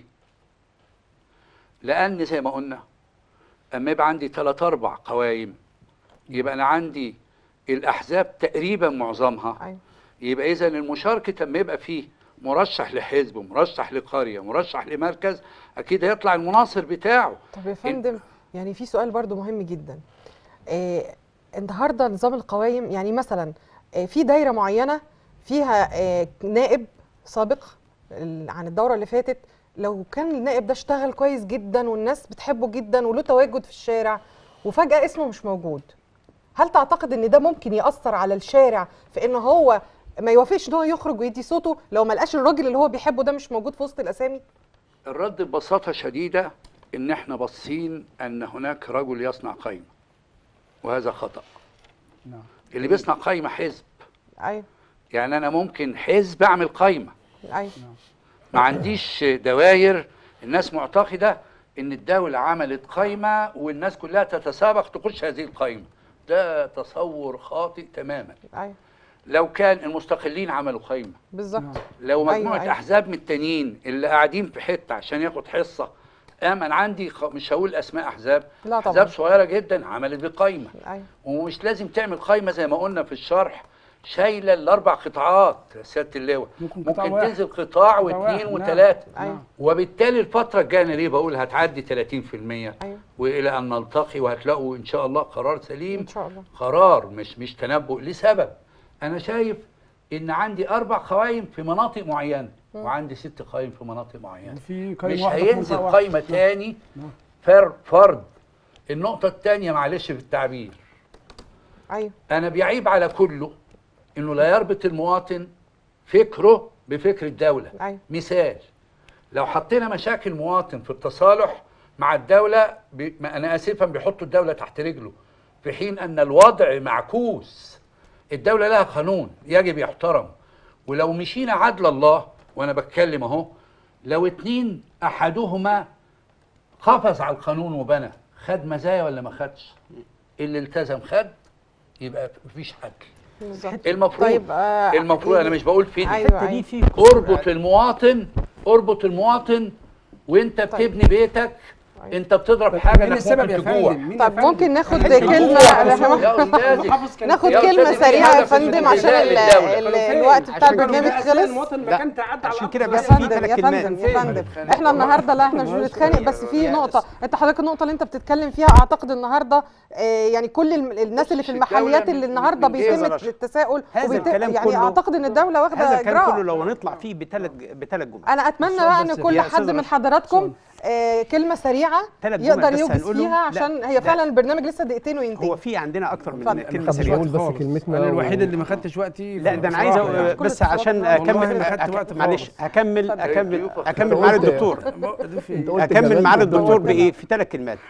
لان زي ما قلنا اما يبقى عندي ثلاث اربع قوائم يبقى انا عندي الاحزاب تقريبا معظمها ايوه يبقى اذا المشاركه لما يبقى فيه مرشح لحزب مرشح لقريه مرشح لمركز اكيد هيطلع المناصر بتاعه طب يا فندم يعني في سؤال برضو مهم جدا آه النهارده نظام القوائم يعني مثلا آه في دايره معينه فيها آه نائب سابق ال- عن الدوره اللي فاتت لو كان النائب ده اشتغل كويس جدا والناس بتحبه جدا وله تواجد في الشارع وفجاه اسمه مش موجود هل تعتقد ان ده ممكن ياثر على الشارع في ان هو ما يوافقش ان هو يخرج ويدي صوته لو ما لقاش الراجل اللي هو بيحبه ده مش موجود في وسط الاسامي الرد ببساطه شديده ان احنا باصين ان هناك رجل يصنع قائمه وهذا خطا نعم. اللي بيصنع قائمه حزب ايوه يعني انا ممكن حزب اعمل قائمه ايوه ما عنديش دواير الناس معتقده ان الدوله عملت قائمه والناس كلها تتسابق تخش هذه القائمه ده تصور خاطئ تماما ايوه لو كان المستقلين عملوا قائمه بالظبط نعم. لو أيوة، مجموعه أيوة. احزاب من التانيين اللي قاعدين في حته عشان ياخد حصه قام انا عندي خ- مش هقول اسماء احزاب لا طبعا. احزاب صغيره جدا عملت بقايمه ايوه ومش لازم تعمل قايمه زي ما قلنا في الشرح شايله الاربع قطاعات يا سياده اللواء ممكن قطاع ممكن واحد. تنزل قطاع قطاع واثنين واحد، نعم. وثلاثه ايوه وبالتالي الفتره الجايه أنا ليه بقول هتعدي 30% ايوه والى ان نلتقي وهتلاقوا ان شاء الله قرار سليم ان شاء الله قرار مش مش تنبؤ لسبب انا شايف ان عندي اربع قوائم في مناطق معينه وعندي ست قوائم في مناطق معينه في قايمة مش واحدة في هينزل منطقة واحدة. قايمه تاني فر فرد النقطه الثانيه معلش في التعبير ايوه انا بيعيب على كله انه لا يربط المواطن فكره بفكر الدوله ايوه مثال لو حطينا مشاكل مواطن في التصالح مع الدولة بي ما أنا آسفا بيحطوا الدولة تحت رجله في حين أن الوضع معكوس الدولة لها قانون يجب يحترم ولو مشينا عدل الله وأنا بتكلم أهو لو اتنين أحدهما قفز على القانون وبنى خد مزايا ولا ما خدش اللي التزم خد يبقى مفيش عدل بالظبط المفروض طيب آه المفروض أنا مش بقول فيديو ايوه الحته دي ايوه في اربط المواطن اربط المواطن وانت بتبني بيتك انت بتضرب حاجه مين انك السبب يا ممكن تجوع فندم مين يا طب فندم؟ ممكن ناخد عايز كلمه يجوع. يا استاذي ناخد يا كلمه أستاذي في سريعه يا هدف فندم عشان الانتماء ال- للدولة. ال- الوقت بتاع البرنامج خلص المكان تعدى على عشان كده يا بس في فندم ثلاث يا كلمات فندم يا فندم احنا النهارده لا احنا مش بنتخانق بس في نقطه انت حضرتك النقطه اللي انت بتتكلم فيها اعتقد النهارده آه، يعني كل الم- الناس اللي في مش المحليات الدولة اللي النهارده من جهة بيتم رشا. التساؤل هذا وبيت- الكلام يعني كله- اعتقد ان الدوله واخده هذا الكلام كله اجراء لو نطلع فيه بثلاث بثلاث جمل انا اتمنى السؤال بقى بس ان كل يا حد أستاذ من رشا. حضراتكم آه، كلمه سريعه ثلاث جمل يقدر بس يوجز هنقولهم. فيها لا، عشان هي ده- فعلا البرنامج لسه دقيقتين وينتهي هو في عندنا اكتر من اتفضل. كلمه طب سريعه نقول بس خالص. كلمتنا انا و- الوحيد اللي ما خدتش وقتي لا ده انا عايز بصراحة أ- يعني. كل بس عشان اتصالات. اكمل والله ما خدت وقت معلش خالص. هكمل اتفضل. اكمل ضيوفك. اكمل أنت معالي قلت- الدكتور ده في أنت قلت اكمل كمان معالي في الدور الدكتور كده. بايه في ثلاث كلمات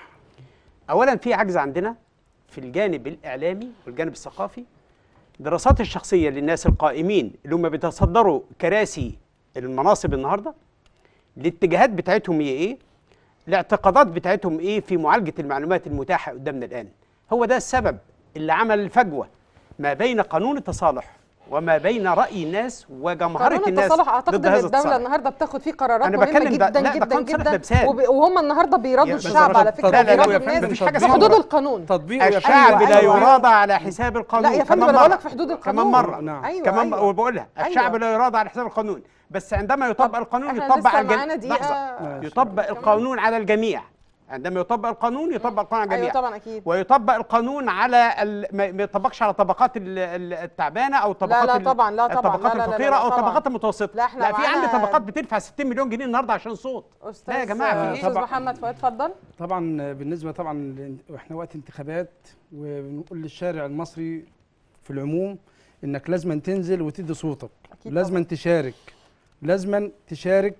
اولا في عجز عندنا في الجانب الاعلامي والجانب الثقافي دراسات الشخصيه للناس القائمين اللي هم بيتصدروا كراسي المناصب النهارده الاتجاهات بتاعتهم هي ايه الاعتقادات بتاعتهم ايه في معالجه المعلومات المتاحه قدامنا الان هو ده السبب اللي عمل الفجوه ما بين قانون التصالح وما بين راي الناس وجمهره قانون الناس التصالح اعتقد ضد ان هذا الدوله التصالح النهارده بتاخد فيه قرارات أنا مهمه بتكلم ده- جدا لا، ده جدا قانون صالح ده جدا مثال. وب- وهم النهارده بيرادوا يا بس الشعب رشا، على فكره لا، لا، لا، بيرادوا يا فندم، الناس مفيش حاجة في اسمها حدود مرة. القانون تطبيق يا الشعب أيوة، لا أيوة. يراضى على حساب القانون لا يا فندم كمان انا بقول مرة. لك في حدود كمان القانون مرة نعم. ايوه كمان أيوة. وبقولها أيوة. الشعب لا يراضى على حساب القانون بس عندما يطبق القانون احنا يطبق لسه على معانا الجميع دقيقة. لحظة يطبق القانون على الجميع عندما يطبق القانون يطبق القانون على الجميع ايوه طبعا اكيد ويطبق القانون على ال... ما ما يطبقش على طبقات ال- ال- التعبانه او طبقات لا ال- طبعا، لا طبعا، الطبقات لا لا لا الفقيره لا او طبعا. الطبقات المتوسطه لا، احنا لا في عندي معانا- طبقات بتدفع 60 مليون جنيه النهارده عشان صوت استاذ لا يا جماعه في ايه استاذ طبعا. محمد فؤاد اتفضل طبعا بالنسبه طبعا ل- واحنا وقت انتخابات وبنقول للشارع المصري في العموم انك لازم تنزل وتدي صوتك أكيد لازم تشارك لازم تشارك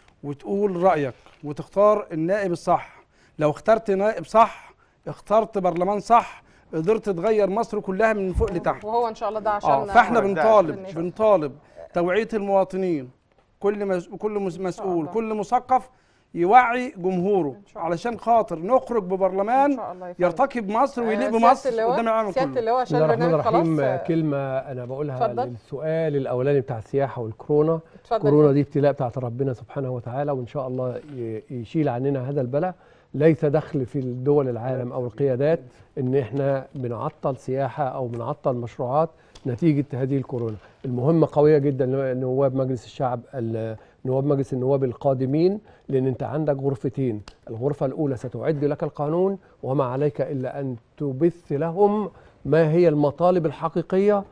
وتقول رايك وتختار النائب الصح لو اخترت نائب صح اخترت برلمان صح قدرت تغير مصر كلها من فوق لتحت وهو ان شاء الله ده عشان اه فاحنا ده بنطالب عشان- بنطالب توعيه المواطنين كل مس... كل مس- مسؤول الله. كل مثقف يوعي جمهوره إن شاء الله. علشان خاطر نخرج ان ببرلمان شاء الله يا فندم. يرتقي بمصر ويليق آه، بمصر سيادة اللواء- قدام العالم سياده كله اللواء عشان بسم الله الرحمن البرنامج خلاص الرحيم آه، كلمة أنا بقولها اتفضل. للسؤال الأولاني بتاع السياحة والكورونا اتفضل كورونا دي ابتلاء بتاعت ربنا سبحانه وتعالى وإن شاء الله ي- يشيل عننا هذا البلاء ليس دخل في الدول العالم أو القيادات إن إحنا بنعطل سياحة أو بنعطل مشروعات نتيجة هذه الكورونا المهمة قوية جدا لنواب مجلس الشعب ال- نواب مجلس النواب القادمين لأن أنت عندك غرفتين الغرفة الأولى ستعد لك القانون وما عليك إلا أن تبث لهم ما هي المطالب الحقيقية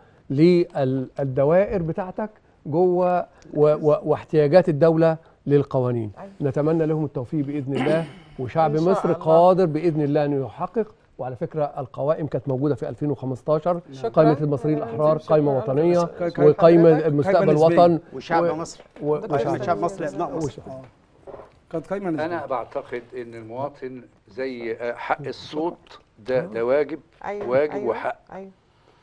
للدوائر بتاعتك جوه و- و- واحتياجات الدولة للقوانين نتمنى لهم التوفيق بإذن الله وشعب إن شاء مصر الله. قادر بإذن الله أن يحقق وعلى فكرة القوائم كانت موجودة في 2015 شكراً. قائمة المصريين شكراً. الأحرار قائمة شكراً. وطنية شكراً. وقائمة حضرتك. مستقبل قائمة نسبية. وطن وشعب و- مصر و- دكتور وشعب سيد. شعب مصر ابناء مصر آه. كانت قايمه نسبية. انا بعتقد ان المواطن زي آه، حق الصوت ده ده واجب ايوه واجب أيوة. وحق ايوه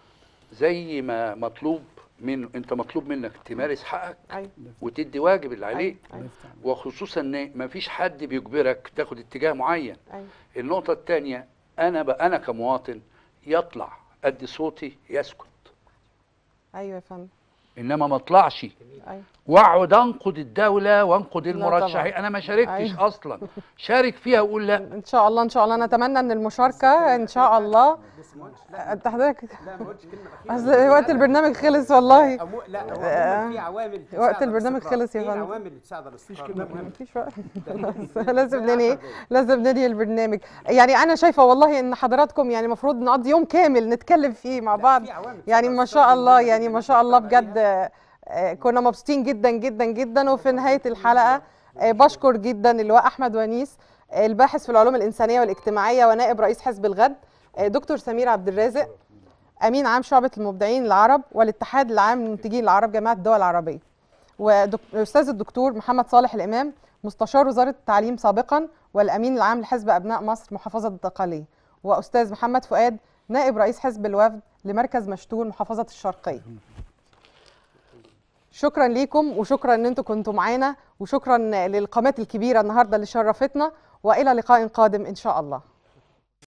زي ما مطلوب من انت مطلوب منك تمارس حقك ايوه وتدي واجب اللي عليك أيوة. وخصوصا ان ما فيش حد بيجبرك تاخد اتجاه معين ايوه النقطه الثانيه انا ب... انا كمواطن يطلع ادي صوتي يسكت ايوه يا فندم انما ما اطلعش أيوة. واقعد انقد الدوله وانقد طبعاً. المرشحين انا ما شاركتش أيوة. اصلا شارك فيها وقول لا ان شاء الله ان شاء الله نتمنى ان المشاركه ان شاء الله انت حضرتك لا ما قلتش كلمه اصل وقت البرنامج خلص والله أمو... لا هو آه. عموماً في عوامل وقت تساعد البرنامج الاستقرار. خلص يا في فندم. عوامل بتساعد الاستقرار مفيش وقت لازم ننهي لازم ننهي البرنامج يعني انا شايفه والله ان حضراتكم يعني المفروض نقضي يوم كامل نتكلم فيه مع بعض في عوامل يعني بتساعد ما شاء الاستقرار الله جداً يعني جداً ما شاء الله نشتغل بجد آه، آه، كنا مبسوطين جدا جدا جدا وفي نهايه الحلقه آه، بشكر جدا اللواء احمد ونيس آه، الباحث في العلوم الانسانيه والاجتماعيه ونائب رئيس حزب الغد آه، دكتور سمير عبد الرازق امين عام شعبه المبدعين العرب والاتحاد العام للمنتجين العرب جامعه الدول العربيه والاستاذ الدكتور محمد صالح الامام مستشار وزاره التعليم سابقا والامين العام لحزب ابناء مصر محافظه الدقهليه واستاذ محمد فؤاد نائب رئيس حزب الوفد لمركز مشتول محافظه الشرقيه شكرا ليكم وشكرا ان انتم كنتوا معانا وشكرا للقامات الكبيره النهارده اللي شرفتنا والى لقاء قادم ان شاء الله